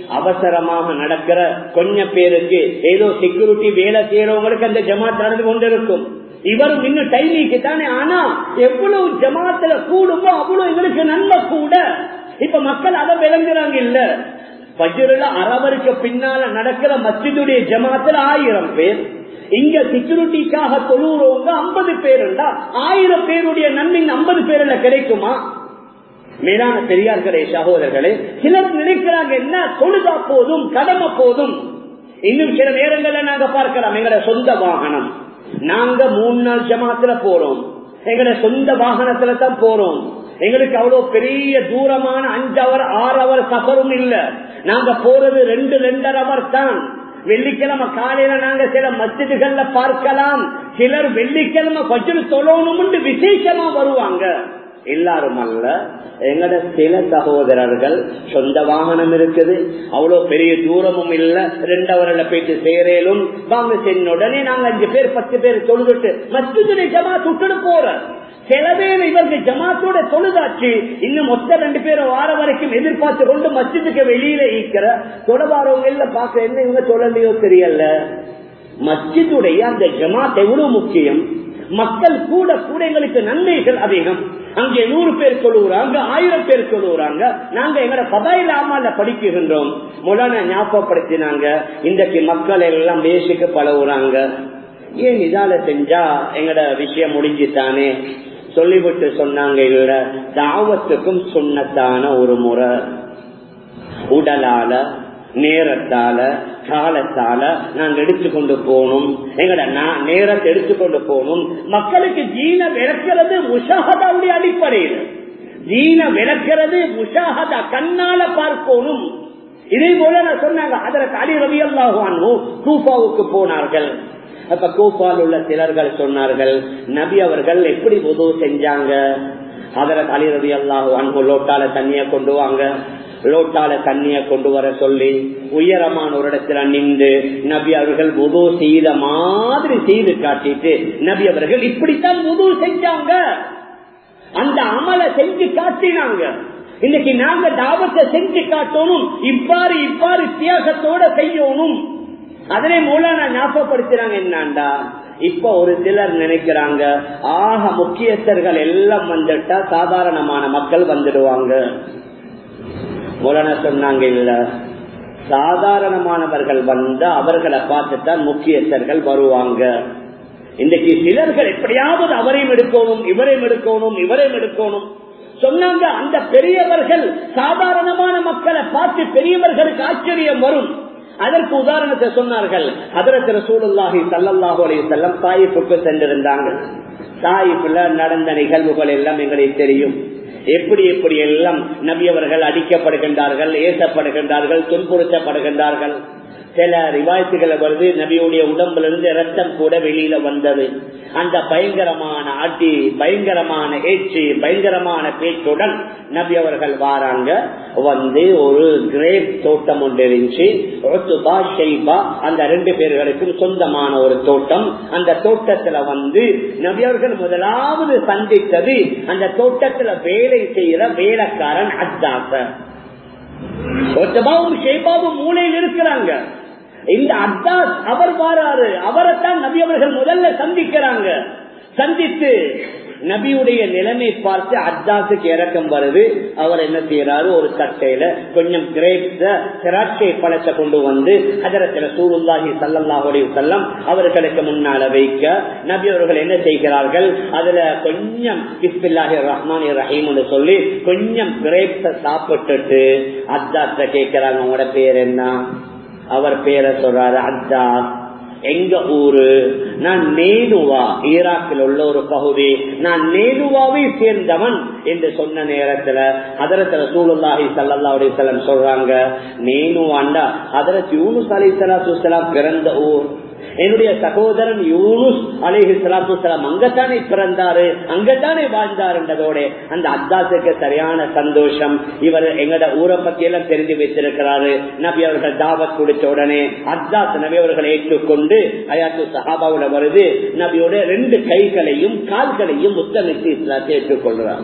அவசரமாக நடக்கிற கொஞ்சம் பேருக்கு ஏதோ செக்யூரிட்டி வேலை செய்யறவங்களுக்கு அந்த ஜமாத் நடந்து கொண்டிருக்கும் இவரும் இன்னும் டைமிக்கு தானே ஆனா எவ்வளவு ஜமாத்துல கூடுமோ அவ்வளவு எங்களுக்கு நன்மை கூட இப்ப மக்கள் அதை விளங்குறாங்க இல்ல பஜ்ருல அரவருக்கு பின்னால நடக்கிற மஸ்ஜிதுடைய ஜமாத்துல ஆயிரம் பேர் இங்க செக்யூரிட்டிக்காக தொழுறவங்க ஐம்பது பேர் ஆயிரம் பேருடைய நன்மை ஐம்பது பேர்ல கிடைக்குமா மேலான பெரியார்களே சகோதரர்களே சிலர் நினைக்கிறாங்க என்ன தொழுதா போதும் கடமை போதும் இன்னும் சில நேரங்கள்ல நாங்க பார்க்கலாம் எங்களோட சொந்த வாகனம் நாங்க மூணு நாள் ஜமாத்துல போறோம் எங்களோட சொந்த வாகனத்துல தான் போறோம் எங்களுக்கு அவ்வளவு பெரிய தூரமான அஞ்சு அவர் ஆறு அவர் சஃபரும் இல்ல நாங்க போறது ரெண்டு ரெண்டரை அவர் தான் வெள்ளிக்கிழமை காலையில நாங்க சில மஸ்ஜிதுகள்ல பார்க்கலாம் சிலர் வெள்ளிக்கிழமை பஜ்ரு தொழணும் விசேஷமா வருவாங்க எல்லாரும் அல்ல எங்கட சில சகோதரர்கள் சொந்த வாகனம் இருக்குது அவ்வளவு பெரிய தூரமும் இல்ல ரெண்டு அவரில் போயிட்டு சேரலும் வாங்க சென்ன உடனே நாங்க அஞ்சு பேர் பத்து பேர் தொழுதுட்டு மஸ்ஜிதுடைய ஜமா சுட்டு போற சில பேர் இவர்கள் ஜமாத்தோட தொழுதாச்சு இன்னும் மொத்த ரெண்டு பேரும் வார வரைக்கும் எதிர்பார்த்து கொண்டு மஸ்ஜிதுக்கு வெளியில ஈக்கிற தொடவாரவங்க எல்லாம் பார்க்க என்ன இவங்க சொல்லலையோ தெரியல மஸ்ஜிதுடைய அந்த ஜமாத் எவ்வளவு முக்கியம் மக்கள் கூட கூட எங்களுக்கு நன்மைகள் அதிகம் அங்கே நூறு பேர் சொல்லுறாங்க ஆயிரம் பேர் சொல்லுறாங்க நாங்க எங்கட பதாயில ஆமால படிக்குகின்றோம் முலான ஞாபகப்படுத்தினாங்க இன்றைக்கு மக்கள் எல்லாம் பேசிக்க பழகுறாங்க ஏன் இதால செஞ்சா எங்கட விஷயம் முடிஞ்சுத்தானே சொல்லிவிட்டு சொன்னாங்க இல்ல தாவத்துக்கும் சுண்ணத்தான ஒரு முறை உடலால நேரத்தால காலத்தால நாங்க எடுத்துக்கொண்டு போகணும் எங்கட நேரத்தை எடுத்துக்கொண்டு போகணும் மக்களுக்கு ஜீன விளக்கிறது முஷாகதாவுடைய அடிப்படையில் ஜீன விளக்கிறது முஷாகதா கண்ணால பார்க்கணும் இதே போல நான் சொன்னாங்க அதற்கு அடி ரவி அல்லாஹானோ கூப்பாவுக்கு போனார்கள் அப்ப கூப்பால் உள்ள சிலர்கள் சொன்னார்கள் நபி அவர்கள் எப்படி உதவு செஞ்சாங்க அதற்கு அலி ரவி அல்லாஹு அன்பு லோட்டால தண்ணிய கொண்டு வாங்க லோட்டால தண்ணிய கொண்டு வர சொல்லி உயரமான ஒரு இடத்துல நின்று நபி அவர்கள் உதவு செய்த மாதிரி செய்து காட்டிட்டு நபி அவர்கள் இப்படித்தான் உதவு செஞ்சாங்க அந்த அமலை செஞ்சு காட்டினாங்க இன்னைக்கு நாங்க தாவத்தை செஞ்சு காட்டணும் இவ்வாறு இவ்வாறு வித்தியாசத்தோட செய்யணும் அதனை மூலம் நான் ஞாபகப்படுத்துறாங்க என்னாண்டா இப்ப ஒரு சிலர் நினைக்கிறாங்க ஆக முக்கியஸ்தர்கள் எல்லாம் வந்துட்டா சாதாரணமான மக்கள் வந்துடுவாங்க மூலன சொன்னாங்க இல்ல சாதாரணமானவர்கள் வந்து அவர்களை பார்த்துத்தான் முக்கியஸ்தர்கள் வருவாங்க இன்றைக்கு சிலர்கள் எப்படியாவது அவரையும் எடுக்கணும் இவரையும் எடுக்கணும் இவரையும் எடுக்கணும் சொன்னாங்க அந்த பெரியவர்கள் சாதாரணமான மக்களை பார்த்து பெரியவர்களுக்கு ஆச்சரியம் வரும் அதற்கு உதாரணத்தை சொன்னார்கள் அதற்கு சூழல்லாகி சல்லல்லாஹு அலைய செல்லம் தாயிப்புக்கு சென்றிருந்தாங்க தாயிப்புல நடந்த நிகழ்வுகள் எல்லாம் எங்களுக்கு தெரியும் எப்படி எப்படி எல்லாம் நபியவர்கள் அடிக்கப்படுகின்றார்கள் ஏசப்படுகின்றார்கள் துன்புறுத்தப்படுகின்றார்கள் சில ரிவாயத்துகளை வருது நபியுடைய உடம்புல இருந்து ரத்தம் கூட வெளியில வந்தது அந்த பயங்கரமான அடி பயங்கரமான ஏச்சு பயங்கரமான பேச்சுடன் நபி அவர்கள் வாராங்க வந்து ஒரு கிரேப் தோட்டம் ஒன்று இருந்துச்சு அந்த ரெண்டு பேர்களுக்கும் சொந்தமான ஒரு தோட்டம் அந்த தோட்டத்துல வந்து நபி அவர்கள் முதலாவது சந்தித்தது அந்த தோட்டத்துல வேலை செய்யற வேலைக்காரன் அத்தாச ஷேபாவும் மூலையில் இருக்கிறாங்க இந்த அத்தாஸ் அவர் வாராரு அவரைத்தான் நபி அவர்கள் முதல்ல சந்திக்கிறாங்க சந்தித்து நபியுடைய நிலைமை பார்த்து அத்தாசுக்கு இறக்கம் வருது அவர் என்ன செய்யறாரு ஒரு தட்டையில கொஞ்சம் கிரேப்ஸ திராட்சை பழத்தை கொண்டு வந்து அதரத்துல சூருல்லாஹி சல்லல்லாஹுடைய செல்லம் அவர்களுக்கு முன்னால வைக்க நபி அவர்கள் என்ன செய்கிறார்கள் அதுல கொஞ்சம் கிஸ்பில்லாஹி ரஹ்மான் ரஹீம் சொல்லி கொஞ்சம் கிரேப்ஸ சாப்பிட்டுட்டு அத்தாத்த கேட்கிறாங்க உங்களோட பேர் என்ன அவர் பேரை சொல்றாரு அத்தா எங்க ஊரு நான் நேனுவா ஈராக்கில் உள்ள ஒரு பகுதி நான் நேனுவாவை சேர்ந்தவன் என்று சொன்ன நேரத்துல அதரத்துல சூழல்லாஹி சல்லாவுடைய செல்லம் சொல்றாங்க நேனுவாண்டா அதரத்து யூனுஸ் அலி சலாத்து பிறந்த ஊர் என்னுடைய சகோதரன் யூனுஸ் அலேஹி சலாத்து சலாம் அங்கத்தானே பிறந்தாரு அங்கத்தானே வாழ்ந்தாருன்றதோட அந்த அத்தாத்துக்கு சரியான சந்தோஷம் இவர் எங்கட ஊரை பத்தி எல்லாம் தெரிஞ்சு வைத்திருக்கிறாரு நபி அவர்கள் தாவத் கொடுத்த உடனே அத்தாத் நபி அவர்களை ஏற்றுக்கொண்டு அயாத்து சஹாபாவுல வருது நபியோட ரெண்டு கைகளையும் கால்களையும் முத்தமிட்டு இஸ்லாத்தை ஏற்றுக்கொள்றாங்க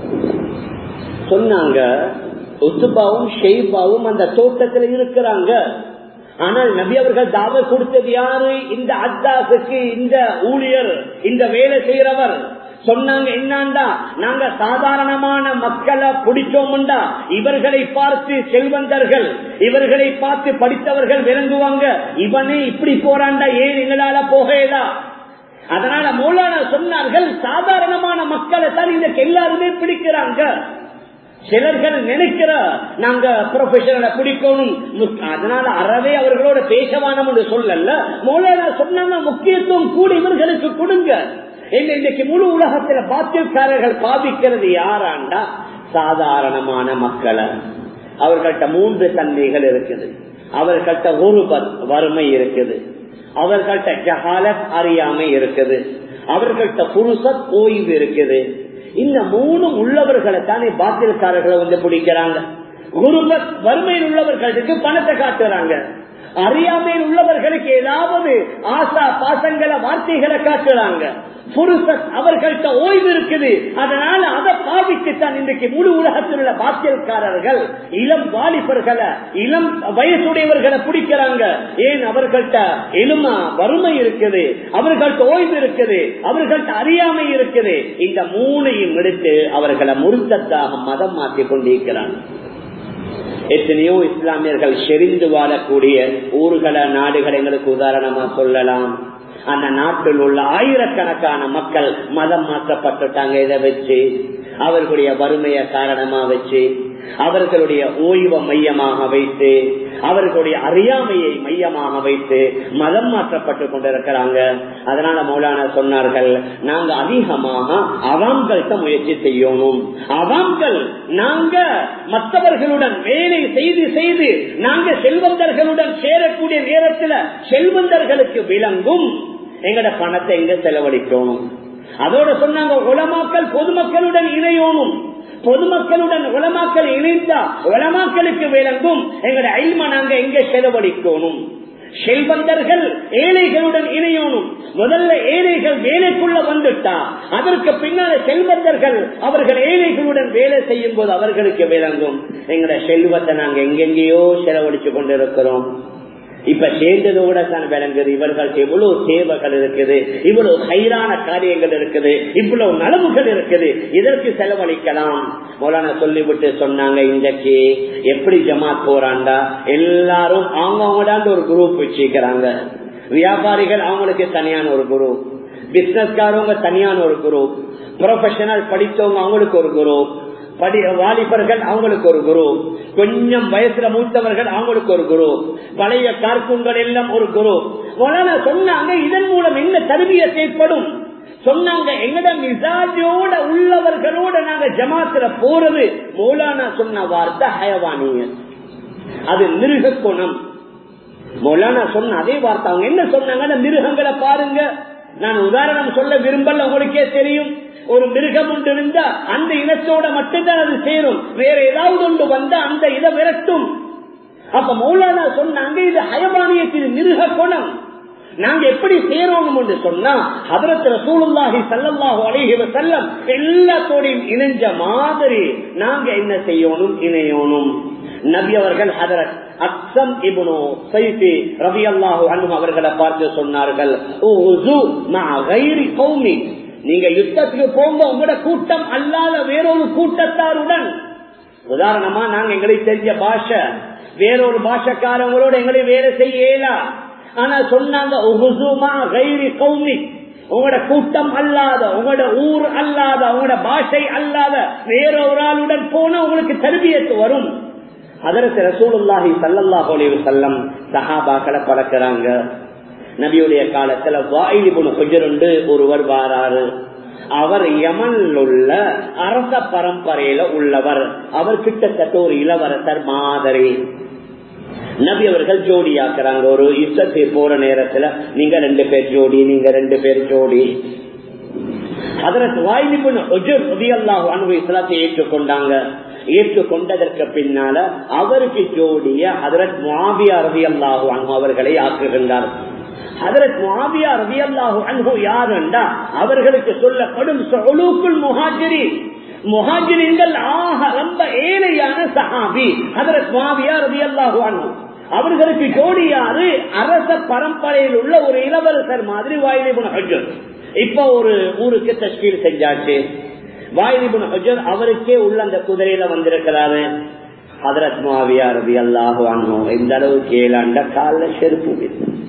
சொன்னாங்க உத்துபாவும் ஷெய்பாவும் அந்த தோட்டத்தில் இருக்கிறாங்க ஆனால் நபி அவர்கள் தாவ கொடுத்தது யாரு இந்த அத்தாசுக்கு இந்த ஊழியர் இந்த வேலை செய்யறவர் சொன்னாங்க என்னாண்டா நாங்க சாதாரணமான மக்களை பிடிச்சோம்டா இவர்களை பார்த்து செல்வந்தர்கள் இவர்களை பார்த்து படித்தவர்கள் விளங்குவாங்க இவனே இப்படி போறாண்டா ஏன் எங்களால போகலா அதனால மூலான சொன்னார்கள் சாதாரணமான மக்களை தான் இன்னைக்கு எல்லாருமே பிடிக்கிறாங்க சிலர்கள் நினைக்கிற நாங்க ப்ரொஃபஷனலை பிடிக்கணும் அதனால அறவே அவர்களோட பேசவானம் என்று சொல்லல மூலான சொன்னாங்க முக்கியத்துவம் கூட இவர்களுக்கு கொடுங்க இன்னைக்கு முழு உலகத்துல பாத்தியக்காரர்கள் பாதிக்கிறது யாராண்டா சாதாரணமான மக்களை அவர்கள்ட்ட மூன்று தன்மைகள் இருக்குது அவர்கள்ட்ட ஒரு வறுமை இருக்குது அவர்கள்ட்ட ஜஹாலத் அறியாமை இருக்குது அவர்கள்ட்ட புருஷத் ஓய்வு இருக்குது இந்த மூணும் உள்ளவர்களை தானே பாத்திரக்காரர்களை வந்து பிடிக்கிறாங்க குருபத் வறுமையில் உள்ளவர்களுக்கு பணத்தை காட்டுறாங்க அறியாமையில் உள்ளவர்களுக்கு ஏதாவது ஆசா பாசங்களை வார்த்தைகளை காட்டுறாங்க புருஷத் அவர்கள்ட்ட ஓய்வு இருக்குது அதனால அதை பாவித்துத்தான் இன்றைக்கு முழு உலகத்தில் உள்ள பாத்தியல்காரர்கள் இளம் வாலிபர்களை இளம் வயசுடையவர்களை பிடிக்கிறாங்க ஏன் அவர்கள்ட்ட எலுமா வறுமை இருக்குது அவர்கள்ட்ட ஓய்வு இருக்குது அவர்கள்ட்ட அறியாமை இருக்குது இந்த மூணையும் எடுத்து அவர்களை முருத்தத்தாக மதம் மாற்றிக் கொண்டிருக்கிறாங்க எத்தனையோ இஸ்லாமியர்கள் செறிந்து வாழக்கூடிய ஊர்களை நாடுகளை எங்களுக்கு உதாரணமா சொல்லலாம் அந்த நாட்டில் உள்ள ஆயிரக்கணக்கான மக்கள் மதம் மாற்றப்பட்டுட்டாங்க இதை வச்சு அவர்களுடைய வறுமைய காரணமா வச்சு அவர்களுடைய ஓய்வை மையமாக வைத்து அவர்களுடைய அறியாமையை மையமாக வைத்து மதம் மாற்றப்பட்டு கொண்டிருக்கிறாங்க அதனால மௌலானா சொன்னார்கள் நாங்க அதிகமாக அவாம்கள்ட்ட முயற்சி செய்யணும் அவாம்கள் நாங்க மற்றவர்களுடன் வேலை செய்து செய்து நாங்க செல்வந்தர்களுடன் சேரக்கூடிய நேரத்தில் செல்வந்தர்களுக்கு விளங்கும் எங்கட பணத்தை எங்க செலவழிக்கணும் அதோட சொன்னாங்க உலமாக்கல் பொதுமக்களுடன் இணையோனும் பொதுமக்களுடன் உலமாக்கல் இணைந்தா உலமாக்களுக்கு விளங்கும் எங்கட அல்ம நாங்க எங்க செலவழிக்கணும் செல்வந்தர்கள் ஏழைகளுடன் இணையணும் முதல்ல ஏழைகள் வேலைக்குள்ள வந்துட்டா அதற்கு பின்னால செல்வந்தர்கள் அவர்கள் ஏழைகளுடன் வேலை செய்யும் போது அவர்களுக்கு விளங்கும் எங்கட செல்வத்தை நாங்க எங்கெங்கேயோ செலவழிச்சு கொண்டிருக்கிறோம் இப்ப சேர்ந்ததோட தான் விளங்குது இவர்களுக்கு எவ்வளவு சேவைகள் இருக்குது இவ்வளவு கயிறான காரியங்கள் இருக்குது இவ்வளவு நலவுகள் இருக்குது இதற்கு செலவழிக்கலாம் மௌலான சொல்லிவிட்டு சொன்னாங்க இன்றைக்கு எப்படி ஜமாத் போறாண்டா எல்லாரும் அவங்க அவங்கடாண்டு ஒரு குரூப் வச்சுக்கிறாங்க வியாபாரிகள் அவங்களுக்கு தனியான ஒரு குரூப் பிசினஸ்காரவங்க தனியான ஒரு குரூப் ப்ரொஃபஷனல் படித்தவங்க அவங்களுக்கு ஒரு குரூப் படி வாலிபர்கள் அவங்களுக்கு ஒரு குரு கொஞ்சம் வயசுல மூத்தவர்கள் அவங்களுக்கு ஒரு குரு பழைய கார்க்குங்கள் எல்லாம் ஒரு குரு சொன்னாங்க இதன் மூலம் என்ன தருவிய ஏற்படும் சொன்னாங்க எங்கட மிசாஜோட உள்ளவர்களோட நாங்க ஜமாத்துல போறது மௌலானா சொன்ன வார்த்தை ஹயவானிய அது மிருக குணம் மௌலானா சொன்ன அதே வார்த்தை அவங்க என்ன சொன்னாங்க மிருகங்களை பாருங்க நான் உதாரணம் சொல்ல விரும்பல உங்களுக்கே தெரியும் ஒரு மிருகம் ஒன்று இருந்தா அந்த இனத்தோட மட்டும்தான் அது சேரும் வேற ஏதாவது ஒன்று வந்தா அந்த இதை விரட்டும் அப்ப மௌலானா சொன்னாங்க இது ஹயமானியத்தின் மிருக குணம் நாங்க எப்படி சேரணும் என்று சொன்னா அதரத்துல சூழலாகி சல்லல்லாஹு அலைஹி செல்லம் எல்லாத்தோடையும் இணைஞ்ச மாதிரி நாங்க என்ன செய்யணும் இணையணும் நபி அவர்கள் ஹதரத் அக்சம் இபுனோ சைஃபி ரவி அல்லாஹு அனு அவர்களை பார்த்து சொன்னார்கள் நீங்க யுத்தத்துக்கு போங்க உங்களோட கூட்டம் அல்லாத வேறொரு கூட்டத்தாருடன் உதாரணமா நாங்க எங்களுக்கு தெரிஞ்ச பாஷை வேறொரு பாஷக்காரங்களோட எங்களை வேலை செய்யலா ஆனா சொன்னாங்க உங்களோட கூட்டம் அல்லாத உங்களோட ஊர் அல்லாத உங்களோட பாஷை அல்லாத வேறொரு ஆளுடன் போனா உங்களுக்கு தருவியத்து வரும் அதற்கு ரசூலுல்லாஹி சல்லல்லாஹு அலைஹி வஸல்லம் சஹாபாக்களை பழக்கிறாங்க நபியுடைய காலத்துல வாயிலிபுன் ஹுஜருண்டு ஒருவர் வாராரு அவர் யமனில் உள்ள அரச பரம்பரையில உள்ளவர் அவர் கிட்டத்தட்ட ஒரு இளவரசர் மாதிரி நபி அவர்கள் ஜோடி ஆக்குறாங்க ஒரு யுத்தத்தை போற நேரத்துல நீங்க ரெண்டு பேர் ஜோடி நீங்க ரெண்டு பேர் ஜோடி அதற்கு வாய்ப்பு இஸ்லாத்தை ஏற்றுக்கொண்டாங்க ஏற்றுக்கொண்டதற்கு பின்னால அவருக்கு ஜோடிய அதரத் மாவியா ரவி அல்லாஹு அன்பு அவர்களை ஆக்குகின்றார் அதரத் மாவியா ரவி அல்லாஹு அன்பு யாருண்டா அவர்களுக்கு சொல்லப்படும் சொலூக்குள் முஹாஜிரி முஹாஜிரின்கள் ஆக ரொம்ப ஏழையான சஹாபி அதரத் மாவியா ரவி அல்லாஹு அன்பு அவர்களுக்கு ஜோடியாரு அரச பரம்பரையில் உள்ள ஒரு இளவரசர் மாதிரி வாயிலிபுன் ஹஜர் இப்ப ஒரு ஊருக்கு தஸ்கீல் செஞ்சாச்சு வாயிலிபுன் ஹஜர் அவருக்கே உள்ள அந்த குதிரையில வந்திருக்கிறாரு ஹதரத் மாவியா ரவி அல்லாஹு அனுபவம் இந்த அளவு கேளாண்ட கால செருப்பு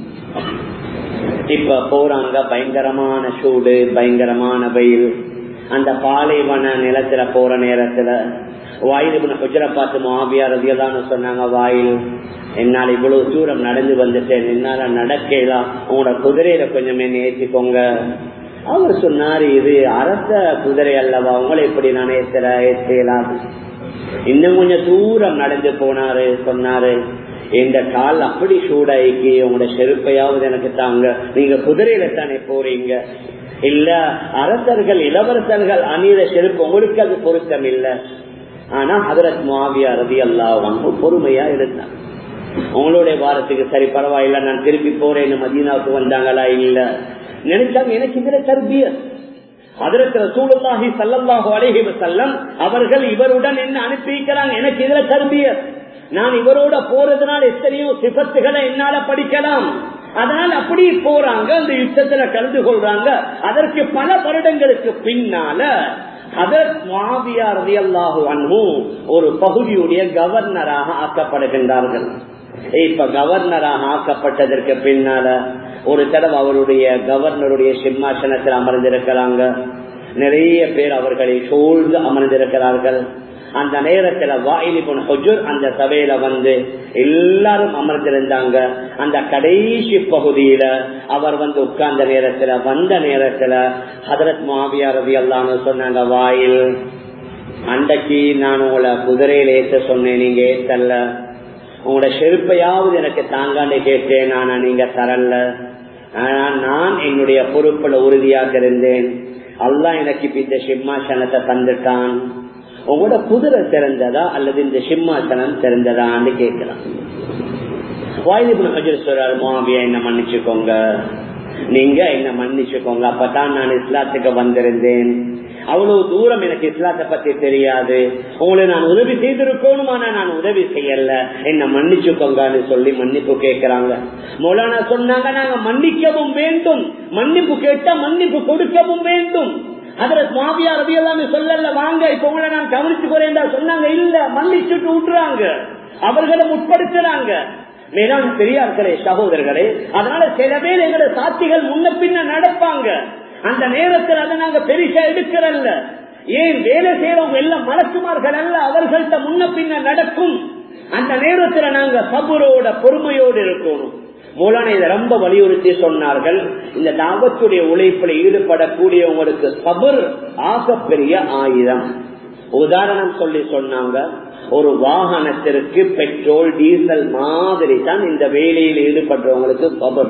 இப்ப போறாங்க பயங்கரமான சூடு பயங்கரமான வெயில் அந்த பாலைவன நிலத்துல போற நேரத்துல வாயிலிபுன் ஹஜரை பார்த்து மாவியா ரவியல்லான்னு சொன்னாங்க வாயில் என்னால் இவ்வளவு தூரம் நடந்து வந்துட்டேன் என்னால நடக்கலாம் உங்களோட குதிரையில கொஞ்சமே ஏற்றிக்கோங்க அவர் சொன்னாரு இது அரச குதிரை அல்லவா உங்களை எப்படி நான் ஏத்துற ஏற்றலாம் இன்னும் கொஞ்சம் தூரம் நடந்து போனாரு சொன்னாரு இந்த கால் அப்படி சூடாக்கி உங்களோட செருப்பையாவது எனக்கு தாங்க நீங்க குதிரையில தானே போறீங்க இல்ல அரசர்கள் இளவரசர்கள் அணியிற செருப்பு உங்களுக்கு அது பொருத்தம் இல்லை ஆனா ஹதரத் மாவியா ரவி அல்லா வந்து பொறுமையா இருந்தாங்க உங்களுடைய வாரத்துக்கு சரி பரவாயில்ல நான் திருப்பி போறேன்னு மதீனாவுக்கு வந்தாங்களா இல்ல நினைச்சாங்க எனக்கு இதுல தர்பியர் அதற்கு ரசூலுல்லாஹி சல்லல்லாஹு அலைஹி வஸல்லம் அவர்கள் இவருடன் என்ன அனுப்பி வைக்கிறாங்க எனக்கு இதுல தர்பியர் நான் இவரோட போறதுனால எத்தனையோ சிபத்துகளை என்னால படிக்கலாம் அதனால் அப்படி போறாங்க அந்த யுத்தத்துல கலந்து கொள்றாங்க அதற்கு பல வருடங்களுக்கு பின்னால ஒரு பகுதியுடைய கவர்னராக ஆக்கப்படுகின்றார்கள் இப்ப கவர்னராக ஆக்கப்பட்டதற்கு பின்னால ஒரு தடவை அவருடைய கவர்னருடைய சிம்மாசனத்தில் அமர்ந்திருக்கிறாங்க நிறைய பேர் அவர்களை சூழ்ந்து அமர்ந்திருக்கிறார்கள் அந்த நேரத்துல வாயிலிபுன் ஹொஜூர் அந்த சபையில வந்து எல்லாரும் அமர்ந்திருந்தாங்க அந்த கடைசி பகுதியில அவர் வந்து உட்கார்ந்த நேரத்துல வந்த நேரத்துல ஹதரத் மாவியா ரவி அல்லான்னு சொன்னாங்க வாயில் அன்றைக்கு நான் உங்களை குதிரையில ஏற்ற சொன்னேன் நீங்க ஏத்தல்ல உங்களோட செருப்பையாவது எனக்கு தாங்காண்டு கேட்டேன் ஆனா நீங்க தரல ஆனா நான் என்னுடைய பொறுப்புல உறுதியாக இருந்தேன் அல்லா எனக்கு இப்ப இந்த சிம்மாசனத்தை தந்துட்டான் உங்களோட குதிரை திறந்ததா அல்லது இந்த சிம்மாசனம் திறந்ததான்னு கேட்கிறான் வாயுபுன் ஹஜர் சொல்றாரு மாவியா என்ன மன்னிச்சுக்கோங்க நீங்க என்ன மன்னிச்சுக்கோங்க அப்பதான் நான் இஸ்லாத்துக்கு வந்திருந்தேன் அவ்வளவு தூரம் எனக்கு இஸ்லாத்தை பத்தி தெரியாது உங்களை நான் உதவி செய்திருக்கணும் ஆனா நான் உதவி செய்யல என்ன மன்னிச்சுக்கோங்கன்னு சொல்லி மன்னிப்பு கேட்கிறாங்க மௌலானா சொன்னாங்க நாங்க மன்னிக்கவும் வேண்டும் மன்னிப்பு கேட்டா மன்னிப்பு கொடுக்கவும் வேண்டும் அதுல மாவியா ரவி எல்லாமே சொல்லல வாங்க இப்ப உங்களை நான் கவனிச்சுக்கிறேன் சொன்னாங்க இல்ல மன்னிச்சுட்டு விட்டுறாங்க அவர்களை முற்படுத்துறாங்க மேலான பெரியார்களே சகோதரர்களே அதனால சில பேர் எங்களோட சாட்சிகள் முன்ன பின்ன நடப்பாங்க அந்த நேரத்தில் அதை நாங்க பெருசா எடுக்கிறல்ல ஏன் வேலை செய்யறவங்க எல்லாம் மலக்குமார்கள் அல்ல அவர்கள்ட்ட முன்ன பின்ன நடக்கும் அந்த நேரத்துல நாங்க சபுரோட பொறுமையோடு இருக்கணும் மூலான இதை ரொம்ப வலியுறுத்தி சொன்னார்கள் இந்த தாபத்துடைய உழைப்பில் ஈடுபடக்கூடியவங்களுக்கு சபர் ஆகப்பெரிய ஆயுதம் உதாரணம் சொல்லி சொன்னாங்க ஒரு வாகனத்திற்கு பெட்ரோல் டீசல் மாதிரி தான் இந்த வேலையில் ஈடுபடுறவங்களுக்கு சபர்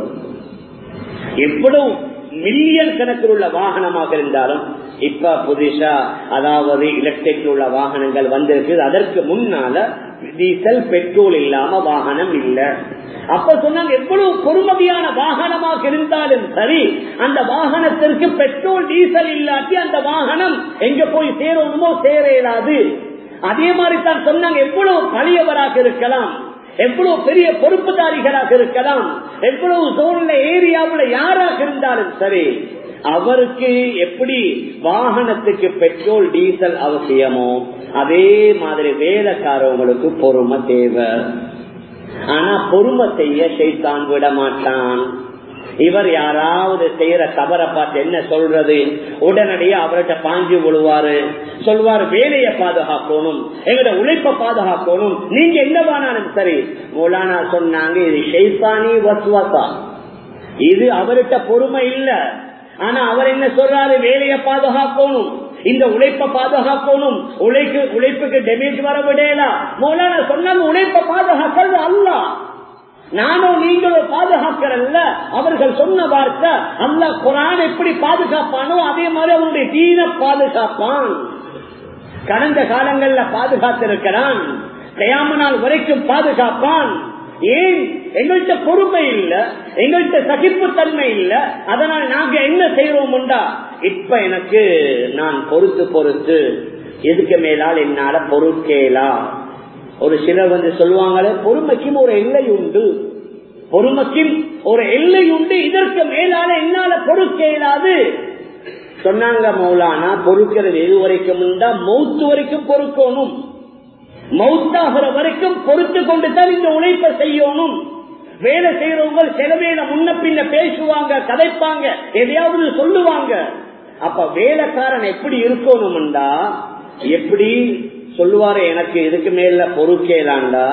எவ்வளவு மில்லியன் கணக்கில் உள்ள வாகனமாக இருந்தாலும் இப்ப புதுசா அதாவது எலக்ட்ரிக் உள்ள வாகனங்கள் வந்திருக்கு அதற்கு முன்னால டீசல் பெட்ரோல் இல்லாம வாகனம் இல்ல அப்ப சொன்னாங்க எவ்வளவு பொறுமதியான வாகனமாக இருந்தாலும் சரி அந்த வாகனத்திற்கு பெட்ரோல் டீசல் இல்லாட்டி அந்த வாகனம் எங்க போய் சேரணுமோ சேர இயலாது அதே மாதிரி தான் சொன்னாங்க எவ்வளவு பழையவராக இருக்கலாம் எவ்வளவு பெரிய பொறுப்புதாரிகளாக இருக்கலாம் எவ்வளவு சோழ ஏரியாவில் யாராக இருந்தாலும் சரி அவருக்கு எப்படி வாகனத்துக்கு பெட்ரோல் டீசல் அவசியமோ அதே மாதிரி வேலைக்காரவங்களுக்கு பொறுமை தேவை ஆனா பொறுமை செய்ய செய்தான் விட மாட்டான் இவர் யாராவது செய்யற தவற பார்த்து என்ன சொல்றது உடனடியே அவர்கிட்ட பாஞ்சு விழுவாரு சொல்வாரு வேலையை பாதுகாக்கணும் எங்கட உழைப்ப பாதுகாக்கணும் நீங்க என்னவானாலும் சரி மூலானா சொன்னாங்க இது ஷெய்தானி வஸ்வசா இது அவர்கிட்ட பொறுமை இல்ல ஆனா அவர் என்ன சொல்றாரு வேலையை பாதுகாக்கணும் இந்த உழைப்ப பாதுகாக்கணும் உழைப்பு உழைப்புக்கு டேமேஜ் வர விடையலாம் மூலான சொன்னாங்க உழைப்ப பாதுகாக்கிறது அல்ல நானும் நீங்களும் பாதுகாக்கிறல்ல அவர்கள் சொன்ன வார்த்தை அல்ல குரான் எப்படி பாதுகாப்பானோ அதே மாதிரி அவனுடைய தீன பாதுகாப்பான் கடந்த காலங்கள்ல பாதுகாத்திருக்கிறான் கயாம நாள் வரைக்கும் பாதுகாப்பான் ஏன் எங்கள்கிட்ட பொறுமை இல்ல எங்கள்கிட்ட சகிப்புத்தன்மை இல்ல அதனால் நாங்க என்ன செய்யறோம்டா இப்ப எனக்கு நான் பொறுத்து பொறுத்து எதுக்கு மேலால் என்னால பொறுக்கேலா ஒரு சிலர் வந்து சொல்லுவாங்களே பொறுமைக்கும் ஒரு எல்லை உண்டு பொறுமைக்கும் ஒரு எல்லை உண்டு இதற்கு மேலால என்னால பொறுக்க இயலாது சொன்னாங்க மௌலானா பொறுக்கிறது எது வரைக்கும் மௌத்து வரைக்கும் பொறுக்கணும் மௌத்தாகிற வரைக்கும் பொறுத்து கொண்டு தான் இந்த உழைப்பை செய்யணும் வேலை செய்யறவங்க சில வேலை முன்ன பின்ன பேசுவாங்க கதைப்பாங்க எதையாவது சொல்லுவாங்க அப்ப வேலைக்காரன் எப்படி இருக்கணும்டா எப்படி சொல்லுவாரு எனக்கு இதுக்கு மேல பொறுக்கேலாண்டா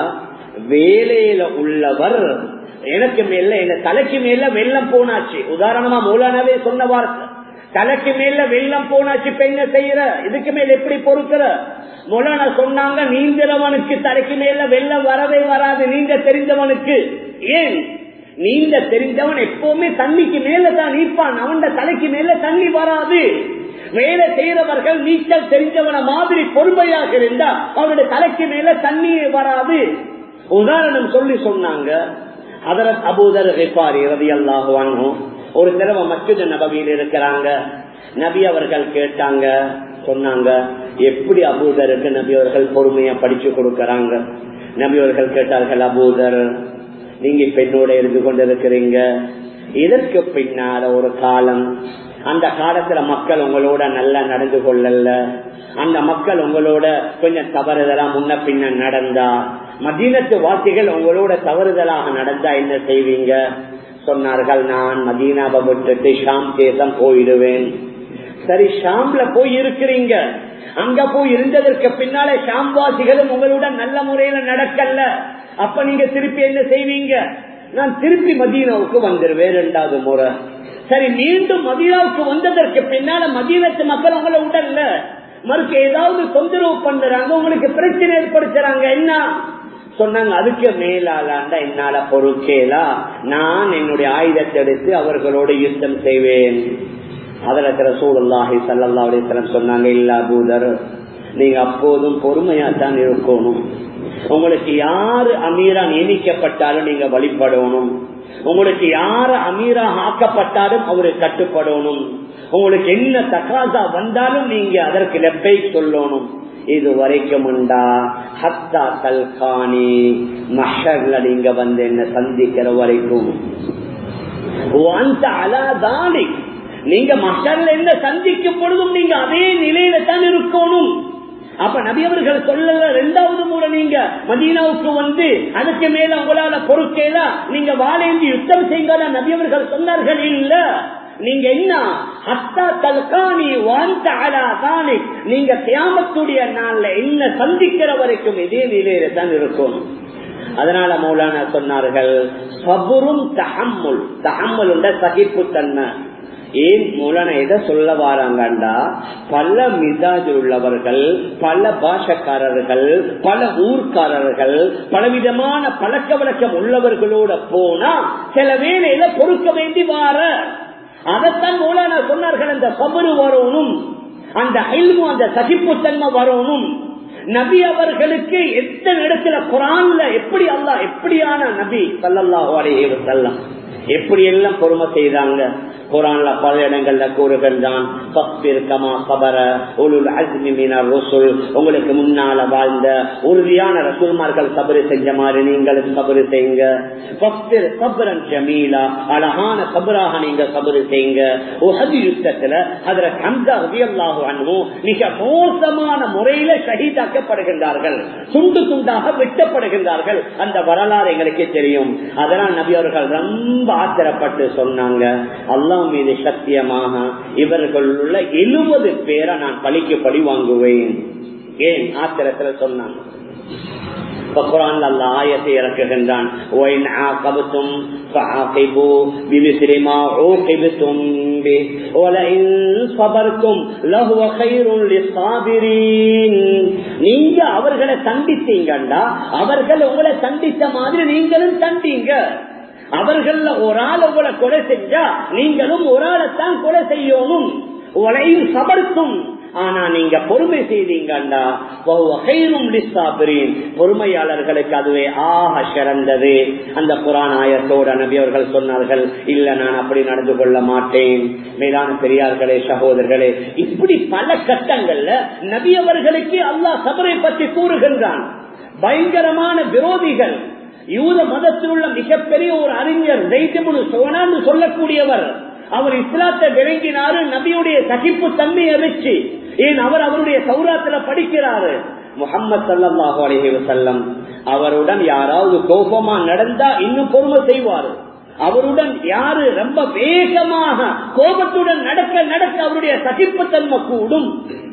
வேலையில உள்ளவர் எனக்கு மேல என்ன தலைக்கு மேல வெள்ளம் போனாச்சு உதாரணமா மூலானவே சொன்ன வார்த்தை தலைக்கு மேல வெள்ளம் போனாச்சு பெண்ண செய்யற இதுக்கு மேல எப்படி பொறுக்கிற மொலான சொன்னாங்க நீந்தவனுக்கு தலைக்கு மேல வெள்ளம் வரவே வராது நீந்த தெரிந்தவனுக்கு ஏன் நீந்த தெரிந்தவன் எப்பவுமே தண்ணிக்கு மேலதான் நீப்பான் அவன் தலைக்கு மேல தண்ணி வராது வேலை செய்யறவர்கள் நீச்சல் தெரிஞ்சவன மாதிரி பொறுமையாக இருந்தா அவருடைய தலைக்கு மேல தண்ணியே வராது உதாரணம் சொல்லி சொன்னாங்க அதரத் அபூதர் ஹிபாரி ரவி அல்லாஹுவானும் ஒரு தடவை மஸ்ஜித் நபவியில் இருக்கிறாங்க நபி அவர்கள் கேட்டாங்க சொன்னாங்க எப்படி அபூதருக்கு நபி அவர்கள் பொறுமையா படிச்சு கொடுக்கறாங்க நபி அவர்கள் கேட்டார்கள் அபூதர் நீங்க இப்ப என்னோட இருந்து கொண்டிருக்கிறீங்க இதற்கு பின்னால ஒரு காலம் அந்த காலத்துல மக்கள் உங்களோட நல்லா நடந்து கொள்ளல அந்த மக்கள் உங்களோட கொஞ்சம் தவறுதலா முன்ன பின்ன நடந்தா மதீனத்து வாசிகள் உங்களோட தவறுதலாக நடந்தா என்ன செய்வீங்க சொன்னார்கள் நான் மதீனாவை விட்டுட்டு ஷாம் தேசம் போயிடுவேன் சரி ஷாம்ல போய் இருக்கிறீங்க அங்க போய் இருந்ததற்கு பின்னால ஷாம்வாசிகளும் உங்களுடன் நல்ல முறையில நடக்கல அப்ப நீங்க திருப்பி என்ன செய்வீங்க நான் திருப்பி மதீனாவுக்கு வந்துருவேன் இரண்டாவது முறை சரி மீண்டும் மதீனாவுக்கு வந்ததற்கு பின்னால மதீனத்து மக்கள் உங்களை உடல்ல மறுக்க ஏதாவது தொந்தரவு பண்றாங்க உங்களுக்கு பிரச்சனை ஏற்படுத்துறாங்க என்ன சொன்னாங்க அதுக்கு மேலாளாண்டா என்னால பொறுக்கேலா நான் என்னுடைய ஆயுதத்தை எடுத்து அவர்களோடு யுத்தம் செய்வேன் அதுல ரசூலுல்லாஹி ஸல்லல்லாஹு அலைஹி வஸல்லம் சொன்னாங்க இல்லா பூதர் நீங்க அப்போதும் பொறுமையா தான் இருக்கணும் உங்களுக்கு யாரு அமீரா நியமிக்கப்பட்டாலும் நீங்க வழிபடணும் உங்களுக்கு யாரு அமீரா ஆக்கப்பட்டாலும் அவருக்கு கட்டுப்படணும் உங்களுக்கு என்ன தகாசா வந்தாலும் நீங்க அதற்கு லெப்பை சொல்லணும் இது வரைக்கும் உண்டா ஹத்தா கல்காணி மஷர்ல நீங்க வந்து என்ன சந்திக்கிற வரைக்கும் அலாதானி நீங்க மஷர்ல என்ன சந்திக்கும் பொழுதும் நீங்க அதே நிலையில தான் இருக்கணும் அப்ப நபியவர்கள் சொல்லல ரெண்டாவது முறை நீங்க மதீனாவுக்கு வந்து அதுக்கு மேல உங்களால பொறுக்கேல நீங்க வாழேந்தி யுத்தம் செய்யுங்க நபியவர்கள் சொன்னார்கள் இல்ல நீங்க என்ன அத்தா தல்காணி வாழ்ந்த அலாதானி நீங்க தியாமத்துடைய நாள்ல என்ன சந்திக்கிற வரைக்கும் இதே நிலையில தான் இருக்கும் அதனால மௌலானா சொன்னார்கள் சபுரும் தகம்முல் தகம்முல் சகிப்புத்தன்மை ஏன் மூலன எதை சொல்ல வாராங்கண்டா பல மிதாஜ் உள்ளவர்கள் பல பாஷக்காரர்கள் பல ஊர்க்காரர்கள் பலவிதமான பழக்க வழக்கம் உள்ளவர்களோட போனா சில வேலையில பொறுக்க வேண்டி வார அதைத்தான் மூலான சொன்னார்கள் அந்த சபரு வரணும் அந்த அல்மு அந்த சகிப்புத்தன்மை வரணும் நபி அவர்களுக்கு எத்தனை இடத்துல குரான்ல எப்படி அல்லா எப்படியான நபி சல்லல்லாஹு அலைஹி வஸல்லம் எப்படி எல்லாம் பொறுமை செய்தாங்க குரான்ல பல இடங்கள்ல கூறுகின்றான் உங்களுக்கு முன்னால வாழ்ந்த உறுதியான ரசூல்மார்கள் சபரு செஞ்ச மாதிரி நீங்களும் சபரு செய்யுங்க ஜமீலா அழகான சபராக நீங்க சபரு செய்யுங்க உஹது யுத்தத்துல அதுல ஹம்சா உதயல்லாஹு அன்பும் மிக மோசமான முறையில ஷஹீதாக்கப்படுகின்றார்கள் துண்டு துண்டாக வெட்டப்படுகின்றார்கள் அந்த வரலாறு எங்களுக்கு தெரியும் அதனால் நபி அவர்கள் ரொம்ப ஆத்திரப்பட்டு சொன்னாங்க அல்லாஹ் மீது சத்தியமாக இவர்கள் உள்ள எழுபது பேரை நான் பழிக்கு பழி வாங்குவேன் ஏன் ஆத்திரத்துல சொன்னாங்க இப்ப குரான் அல்ல ஆயத்தை இறக்குகின்றான் ஒயின் ஆகபத்தும் فعاقبوا بمثل ما عوقبتم به ولئن صبرتم لهو خير للصابرين நீங்க அவர்களை தண்டித்தீங்கண்டா அவர்கள் உங்களை தண்டித்த மாதிரி நீங்களும் தண்டீங்க அவர்கள ஒரு ஆள் உங்களை கொலை செஞ்சா நீங்களும் ஒரு ஆளைத்தான் கொலை செய்யணும் உலையில் சபர்த்தும் ஆனா நீங்க பொறுமை செய்தீங்கண்டா பொறுமையாளர்களுக்கு அதுவே ஆக சிறந்தது அந்த புராண ஆயத்தோட நபி அவர்கள் சொன்னார்கள் இல்ல நான் அப்படி நடந்து கொள்ள மாட்டேன் மேலான பெரியார்களே சகோதரர்களே இப்படி பல கட்டங்கள்ல நபி அவர்களுக்கு அல்லாஹ் சபரை பற்றி கூறுகின்றான் பயங்கரமான விரோதிகள் யூத மதத்தில் உள்ள மிகப்பெரிய ஒரு அறிஞர் ஜெய்தமுனு சோனான்னு சொல்லக்கூடியவர் அவர் இஸ்லாத்தை விளங்கினாரு நபியுடைய சகிப்பு தன்மையை வச்சு ஏன் அவர் அவருடைய சௌராத்துல படிக்கிறாரு முகமது சல்லாஹு அலஹி வசல்லம் அவருடன் யாராவது கோபமா நடந்தா இன்னும் பொறுமை செய்வார் அவருடன் யாரு ரொம்ப வேகமாக கோபத்துடன் நடக்க நடக்க அவருடைய சகிப்புத்தன்மை கூடும்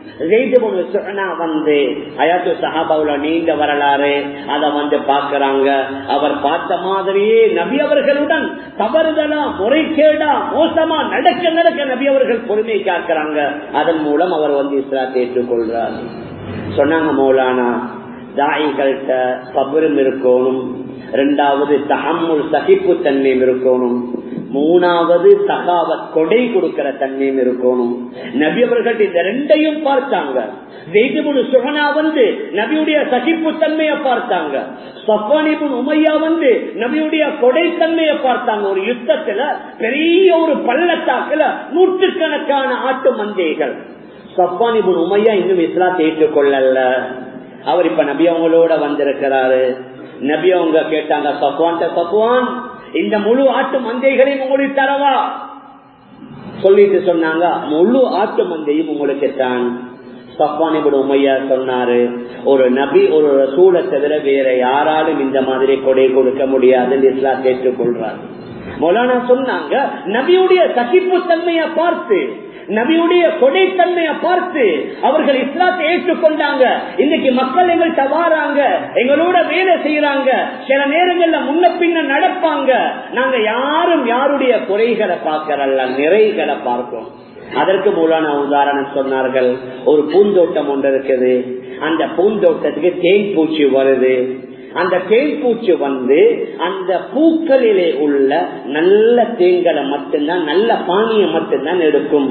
வந்து அயாத்து சஹாபாவுல நீண்ட வரலாறு அத வந்து பாக்குறாங்க அவர் பார்த்த மாதிரியே நபி அவர்களுடன் தவறுதலா முறைகேடா மோசமா நடக்க நடக்க நபி அவர்கள் பொறுமை காக்கிறாங்க அதன் மூலம் அவர் வந்து இஸ்லாத்தை ஏற்றுக்கொள்றார் சொன்னாங்க மௌலானா தாய்கள்கிட்ட சபரும் இருக்கணும் ரெண்டாவது தகமுல் சகிப்பு தன்மையும் இருக்கணும் மூணாவது சகாவத் கொடை கொடுக்கிற தன்மையும் இருக்கணும் நபி அவர்கள் இந்த ரெண்டையும் பார்த்தாங்க சுகனா வந்து நபியுடைய சகிப்பு தன்மையை பார்த்தாங்க சஃபானிபுன் உமையா வந்து நபியுடைய கொடை தன்மையை பார்த்தாங்க ஒரு யுத்தத்துல பெரிய ஒரு பள்ளத்தாக்குல நூற்றுக்கணக்கான ஆட்டு மந்தைகள் சஃபானிபுன் உமையா இன்னும் இஸ்லாத்தை ஏற்றுக்கொள்ளல அவர் இப்ப நபி அவங்களோட வந்திருக்கிறாரு நபி அவங்க கேட்டாங்க சஃப்வான் சஃப்வான் இந்த முழு ஆட்டு மந்தைகளையும் உங்களுக்கு தரவா சொல்லிட்டு சொன்னாங்க முழு ஆட்டு மந்தையும் உங்களுக்கு தான் சஃபானிபுட உமையா சொன்னாரு ஒரு நபி ஒரு ரசூலை தவிர வேற யாராலும் இந்த மாதிரி கொடை கொடுக்க முடியாதுன்னு இஸ்லாம் ஏற்றுக்கொள்றாரு மௌலானா சொன்னாங்க நபியுடைய சகிப்பு தன்மையை பார்த்து நபியுடைய கொடைத்தன்மையை பார்த்து அவர்கள் இஸ்லாத்தை ஏற்றுக்கொண்டாங்க இன்னைக்கு மக்கள் எங்கள்கிட்ட வாராங்க எங்களோட வேலை செய்யறாங்க சில நேரங்கள்ல முன்ன பின்ன நடப்பாங்க நாங்க யாரும் யாருடைய குறைகளை பார்க்கறல்ல நிறைகளை பார்க்கிறோம் அதற்கு மூலான உதாரணம் சொன்னார்கள் ஒரு பூந்தோட்டம் ஒன்று இருக்குது அந்த பூந்தோட்டத்துக்கு தேன் பூச்சி வருது அந்த தேன் பூச்சி வந்து அந்த பூக்களிலே உள்ள நல்ல தேன்களை மட்டும்தான் நல்ல பானியை மட்டும்தான் எடுக்கும்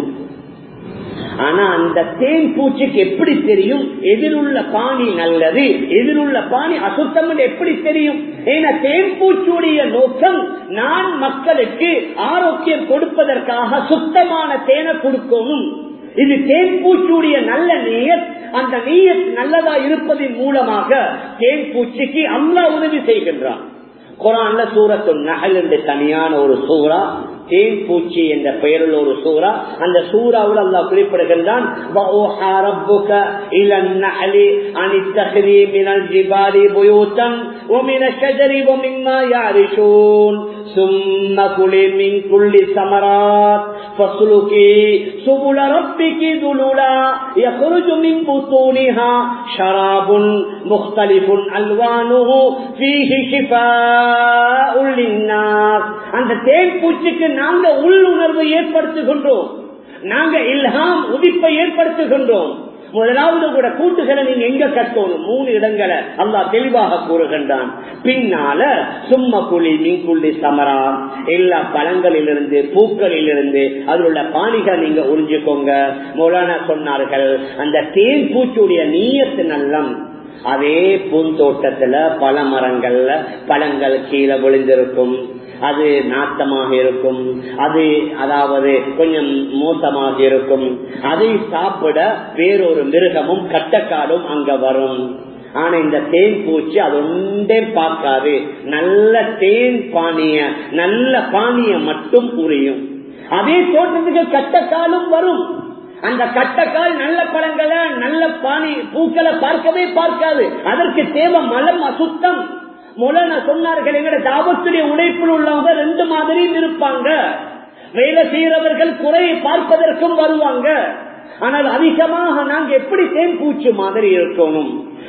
ஆனா அந்த தேன் பூச்சிக்கு எப்படி தெரியும் எதிலுள்ள பாணி நல்லது எதிலுள்ள பாணி அசுத்தம் எப்படி தெரியும் ஏன்னா தேன் பூச்சியுடைய நோக்கம் நான் மக்களுக்கு ஆரோக்கியம் கொடுப்பதற்காக சுத்தமான தேனை கொடுக்கணும் இது தேன் பூச்சியுடைய நல்ல நீயத் அந்த நீயத் நல்லதா இருப்பதன் மூலமாக தேன் பூச்சிக்கு அல்லா உதவி செய்கின்றான் குரான்ல சூரத்து நகல் என்று தனியான ஒரு சூறா தேன் பூச்சி என்ற பெயரில் ஒரு சூறா அந்த சூறாவில் அல்லா குறிப்பிடுகின்றான் ومن الشجر ومما يعرشون ثم كلي من كل الثمرات فاسلكي سبل ربك ذللا يخرج من بطونها شراب مختلف الوانه فيه شفاء للناس அந்த தேன் பூச்சிக்கு நாங்க உள்ளுணர்வை ஏற்படுத்துகின்றோம் நாங்க இல்ஹாம் உதிப்பை ஏற்படுத்துகின்றோம் முதலாவது கூட கூட்டுகளை நீங்க எங்க கட்டணும் மூணு இடங்களை அல்லா தெளிவாக கூறுகின்றான் பின்னால சும்ம குழி மீன்குள்ளி சமரா எல்லா பழங்களிலிருந்து பூக்களிலிருந்து அதில் உள்ள பாணிகள் நீங்க உறிஞ்சுக்கோங்க மௌலானா சொன்னார்கள் அந்த தேன் பூச்சியுடைய நீயத்து நல்லம் அதே பூந்தோட்டத்துல பல மரங்கள்ல பழங்கள் கீழே விழுந்திருக்கும் அது நாட்டமாக இருக்கும் அது அதாவது கொஞ்சம் மோசமாக இருக்கும் அதை சாப்பிட வேறொரு மிருகமும் கட்டக்காடும் அங்க வரும் ஆனா இந்த தேன் பூச்சி அது ஒன்றே பார்க்காது நல்ல தேன் பானிய நல்ல பானிய மட்டும் உரியும் அதே தோட்டத்துக்கு கட்டக்காலும் வரும் அந்த கட்டக்கால் நல்ல பழங்களை நல்ல பானி பூக்களை பார்க்கவே பார்க்காது அதற்கு தேவை மலம் அசுத்தம் மூலன சொன்னார்கள் எங்கட தாபத்துடைய உழைப்பில் உள்ளவங்க ரெண்டு மாதிரியும் இருப்பாங்க வேலை செய்யறவர்கள் குறையை பார்ப்பதற்கும் வருவாங்க ஆனால் அதிகமாக நாங்க எப்படி தேன் பூச்சி மாதிரி இருக்கணும்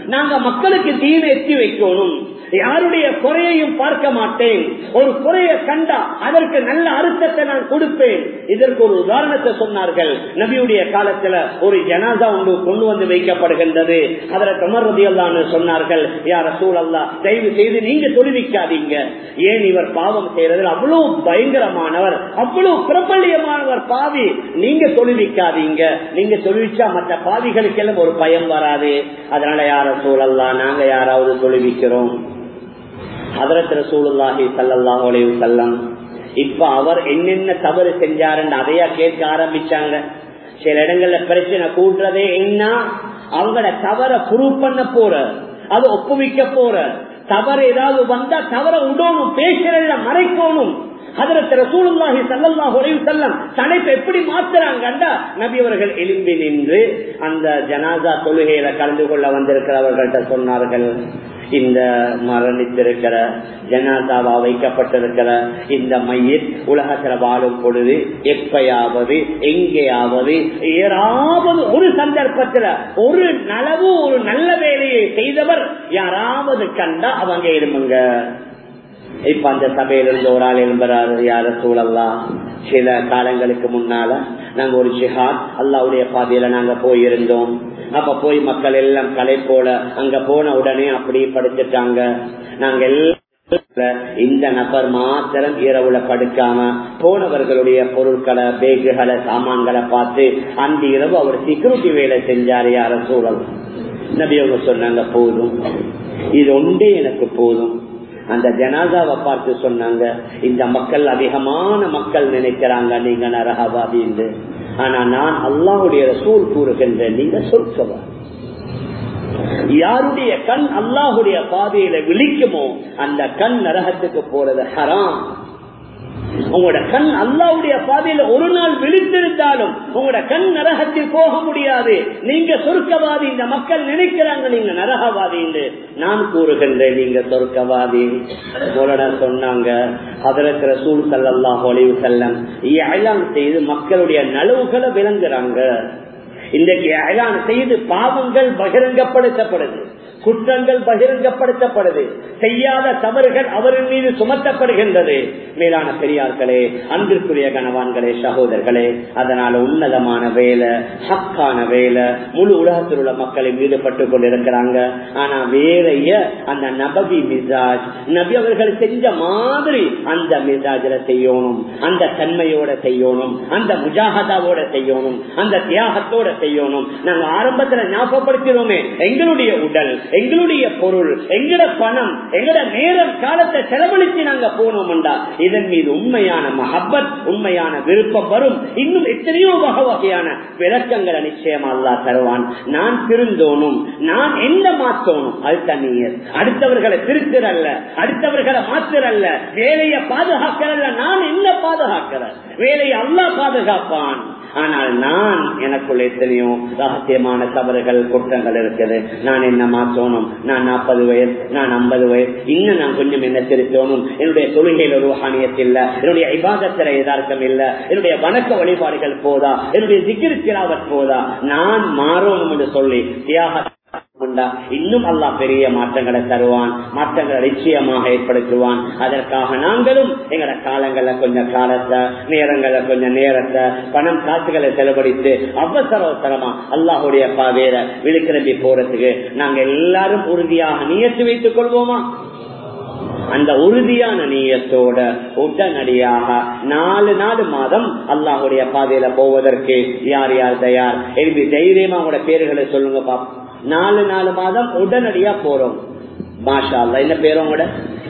நாங்க மக்களுக்கு தீன எத்தி வைக்கணும் யாருடைய குறையையும் பார்க்க மாட்டேன் ஒரு குறைய கண்டா அதற்கு நல்ல அர்த்தத்தை நான் கொடுப்பேன் இதற்கு ஒரு உதாரணத்தை சொன்னார்கள் நபியுடைய காலத்துல ஒரு ஜனாதா ஒன்று கொண்டு வந்து வைக்கப்படுகின்றது அதில் கமர்றதி அல்லான்னு சொன்னார்கள் யார சூழல்லா தயவு செய்து நீங்க தொழுவிக்காதீங்க ஏன் இவர் பாவம் செய்யறதில் அவ்வளவு பயங்கரமானவர் அவ்வளவு பிரபல்யமானவர் பாவி நீங்க தொழுவிக்காதீங்க நீங்க தொழுவிச்சா மற்ற பாவிகளுக்கெல்லாம் ஒரு பயம் வராது அதனால யார சூழல்லா நாங்க யாராவது தொழுவிக்கிறோம் அதரத் ரசூலுல்லாஹி சல்லாஹ் அலைவு செல்லம் இப்ப அவர் என்னென்ன தவறு செஞ்சாருன்னு அதையா கேட்க ஆரம்பிச்சாங்க சில இடங்கள்ல பிரச்சனை கூட்டுறதே என்ன அவங்கள தவற ப்ரூவ் பண்ண போற அது ஒப்புவிக்க போற தவறு ஏதாவது வந்தா தவற உடணும் பேசுறதுல மறைக்கணும் அதற்கு ரசூலுல்லாஹி ஸல்லல்லாஹு அலைஹி வஸல்லம் தலைப்பு எப்படி மாத்துறாங்கண்டா நபி அவர்கள் எழும்பி நின்று அந்த ஜனாசா தொழுகையில கலந்து கொள்ள வந்திருக்கிறவர்கள்ட்ட சொன்னார்கள் இந்த மரணித்திருக்கிற ஜனாதாவா வைக்கப்பட்டிருக்கிற இந்த மையத் உலகத்துல வாழும் பொழுது எப்பயாவது எங்கேயாவது ஏறாவது ஒரு சந்தர்ப்பத்துல ஒரு நலவு ஒரு நல்ல வேலையை செய்தவர் யாராவது கண்டா அவங்க இருமுங்க இப்ப அந்த சபையிலிருந்து ஒரு ஆள் எழும்புறாரு யார சூழல்லாம் சில காலங்களுக்கு முன்னால நாங்க ஒரு ஷிஹாத் அல்லாவுடைய பாதையில நாங்க போயிருந்தோம் அப்ப போய் மக்கள் எல்லாம் கலை போல அங்க போன உடனே அப்படி படிச்சுட்டாங்க நாங்க எல்லாம் இந்த நபர் மாத்திரம் இரவுல படுக்காம போனவர்களுடைய பொருட்களை பேகுகளை சாமான்களை பார்த்து அந்த இரவு அவர் செக்யூரிட்டி வேலை செஞ்சாரு யார சூழல் நபி அவங்க சொன்னாங்க போதும் இது ஒன்றே எனக்கு போதும் அந்த ஜனாதாவை பார்த்து சொன்னாங்க இந்த மக்கள் அதிகமான மக்கள் நினைக்கிறாங்க நீங்க நரகவாதி என்று ஆனா நான் அல்லாஹுடைய சூழ் கூறுகின்றேன் நீங்க சொற்கவா யாருடைய கண் அல்லாஹுடைய பாதையில விழிக்குமோ அந்த கண் நரகத்துக்கு போறது ஹராம் உங்களோட கண் அல்லாவுடைய பாதையில ஒரு நாள் விழித்திருந்தாலும் உங்களோட கண் நரகத்தில் போக முடியாது நீங்க சொர்க்கவாதி இந்த மக்கள் நினைக்கிறாங்க நீங்க நரகவாதி என்று நான் கூறுகின்றேன் நீங்க சொர்க்கவாதி போலட சொன்னாங்க அதற்கு ரசூல் சல்லாஹ் ஒளிவு செல்லம் அயலான் செய்து மக்களுடைய நலவுகளை விளங்குறாங்க இன்றைக்கு அயலான் செய்து பாவங்கள் பகிரங்கப்படுத்தப்படுது குற்றங்கள் பகிரங்கப்படுத்தப்படுது செய்யாத தவறுகள் அவரின் மீது சுமத்தப்படுகின்றது மேலான பெரியார்களே அன்பிற்குரிய கணவான்களே சகோதரர்களே அதனால உன்னதமான வேலை ஹக்கான வேலை முழு உலகத்தில் உள்ள மக்களும் ஈடுபட்டுக் கொண்டிருக்கிறாங்க ஆனா வேலைய அந்த நபவி மிசாஜ் நபி அவர்கள் செஞ்ச மாதிரி அந்த மிசாஜில செய்யணும் அந்த தன்மையோட செய்யணும் அந்த முஜாகதாவோட செய்யணும் அந்த தியாகத்தோட செய்யணும் நாங்க ஆரம்பத்துல ஞாபகப்படுத்தினோமே எங்களுடைய உடல் எங்களுடைய பொருள் எங்கட பணம் எங்கட நேரம் காலத்தை செலவழித்து நாங்க போனோம்டா இதன் மீது உண்மையான மஹப்பத் உண்மையான விருப்பம் வரும் இன்னும் எத்தனையோ வகை வகையான விளக்கங்களை நிச்சயமா அல்லா தருவான் நான் திருந்தோனும் நான் என்ன மாற்றணும் அது தண்ணீர் அடுத்தவர்களை திருத்திரல்ல அடுத்தவர்களை மாத்திரல்ல வேலையை பாதுகாக்கிறல்ல நான் என்ன பாதுகாக்கிறேன் வேலையை அல்லா பாதுகாப்பான் ஆனால் நான் எனக்குள்ள எத்தனையோ ரகசியமான தவறுகள் குற்றங்கள் இருக்குது நான் என்ன மாற்றணும் நான் நாற்பது வயது நான் ஐம்பது வயது இன்னும் நான் கொஞ்சம் என்ன திருத்தணும் என்னுடைய தொழுகையில் ஒரு ஹானியத்தில் இல்ல என்னுடைய இபாதத்தில எதார்த்தம் இல்ல என்னுடைய வணக்க வழிபாடுகள் போதா என்னுடைய சிக்கிருக்கிறாவத் போதா நான் மாறணும் என்று சொல்லி தியாக உண்டா இன்னும் அல்லா பெரிய மாற்றங்களை தருவான் மாற்றங்களை நிச்சயமாக ஏற்படுத்துவான் அதற்காக நாங்களும் எங்கட காலங்கள்ல கொஞ்சம் காலத்தை நேரங்கள்ல கொஞ்சம் நேரத்தை பணம் காசுகளை செலவழித்து அவசர அவசரமா அல்லாஹுடைய பாதையில விழுக்கிரம்பி போறதுக்கு நாங்க எல்லாரும் உறுதியாக நியத்து வைத்துக் கொள்வோமா அந்த உறுதியான நீயத்தோட உடனடியாக நாலு நாலு மாதம் அல்லாஹுடைய பாதையில போவதற்கு யார் யார் தயார் எழுதி தைரியமா உங்களோட பேர்களை சொல்லுங்க பாப்போம் நாலு நாலு மாதம் உடனடியா போறோம் மாஷா அல்லா என்ன பேரும் கூட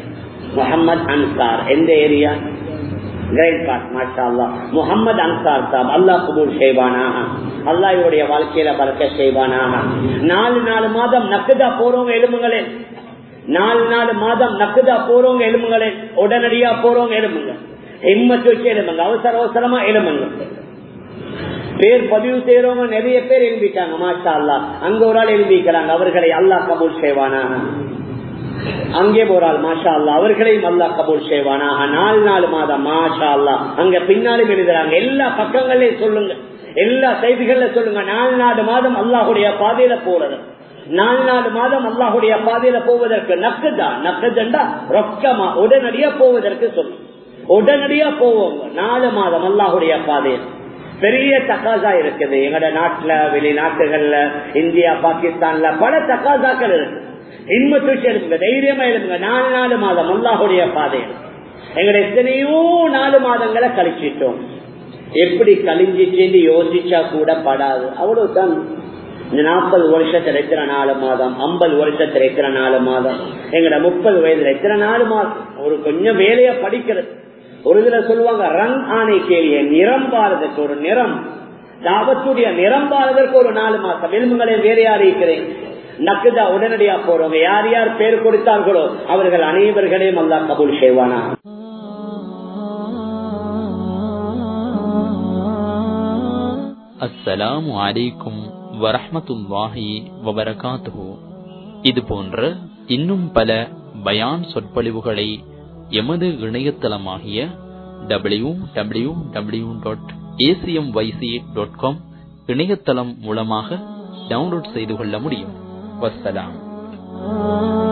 முகமது அன்சார் எந்த ஏரியா கிரேட் பார்ட் மாஷா அல்லா முகமது அன்சார் சாப் அல்லா குபூர் செய்வானாக அல்லா இவருடைய வாழ்க்கையில பறக்க செய்வானாக நாலு நாலு மாதம் நக்குதா போறவங்க எலும்புங்களே நாலு நாலு மாதம் நக்குதா போறவங்க எலும்புங்களே உடனடியா போறவங்க எலும்புங்க ஹிம்மத்து வச்சு எலும்புங்க அவசர அவசரமா எலும்புங்க பேர் பதிவு செய்யறவங்க நிறைய பேர் எழுதிட்டாங்க மாஷா அல்லா அங்க ஒரு ஆள் எழுதிக்கிறாங்க அவர்களை அல்லாஹ் கபூல் செய்வானாக அங்கே போறாள் மாஷா அல்லா அவர்களையும் அல்லா கபூல் செய்வானாக நாலு நாலு மாதம் மாஷா அல்லா அங்க பின்னாலும் எழுதுறாங்க எல்லா பக்கங்களையும் சொல்லுங்க எல்லா செய்திகள்ல சொல்லுங்க நாலு நாலு மாதம் அல்லாஹுடைய பாதையில போறது நாலு நாலு மாதம் அல்லாஹுடைய பாதையில போவதற்கு நக்குதா நக்குதண்டா ரொக்கமா உடனடியா போவதற்கு சொல்லு உடனடியா போவோம் நாலு மாதம் அல்லாஹுடைய பாதையில் பெரிய தக்காசா இருக்குது எங்கட நாட்டுல வெளிநாட்டுகள்ல இந்தியா பாகிஸ்தான்ல பல தக்காசாக்கள் இருக்கு இன்மத்துச்சு எழுப்புங்க தைரியமா எழுப்புங்க நாலு நாலு மாதம் அல்லாஹுடைய பாதையில் எங்கட எத்தனையோ நாலு மாதங்களை கழிச்சிட்டோம் எப்படி கழிஞ்சிச்சு யோசிச்சா கூட படாது அவ்வளவுதான் இந்த நாற்பது வருஷத்துல எத்தனை நாலு மாதம் ஐம்பது வருஷத்துல எத்தனை நாலு மாதம் எங்கட முப்பது வயதுல எத்தனை நாலு மாதம் ஒரு கொஞ்சம் வேலைய படிக்கிறது ஒரு இதுல சொல்லுவாங்க ரங் ஆணை கேள்விய நிறம் பாரதற்கு ஒரு நிறம் தாபத்துடைய நிறம் பாரதற்கு ஒரு நாலு மாசம் எலும்புகளை வேற யார் இருக்கிறேன் நக்குதா உடனடியா போறவங்க யார் யார் பேர் கொடுத்தார்களோ அவர்கள் அனைவர்களையும் அல்லா கபூல் செய்வானா அஸ்ஸலாமு அலைக்கும் வரஹமத்துல்லாஹி வபரகாத்துஹு இது போன்ற இன்னும் பல பயான் சொற்பொழிவுகளை எமது இணையதளமாகிய W W W dot ACM YC dot com இணையதளம் மூலமாக டவுன்லோட் செய்து கொள்ள முடியும் வசலாம்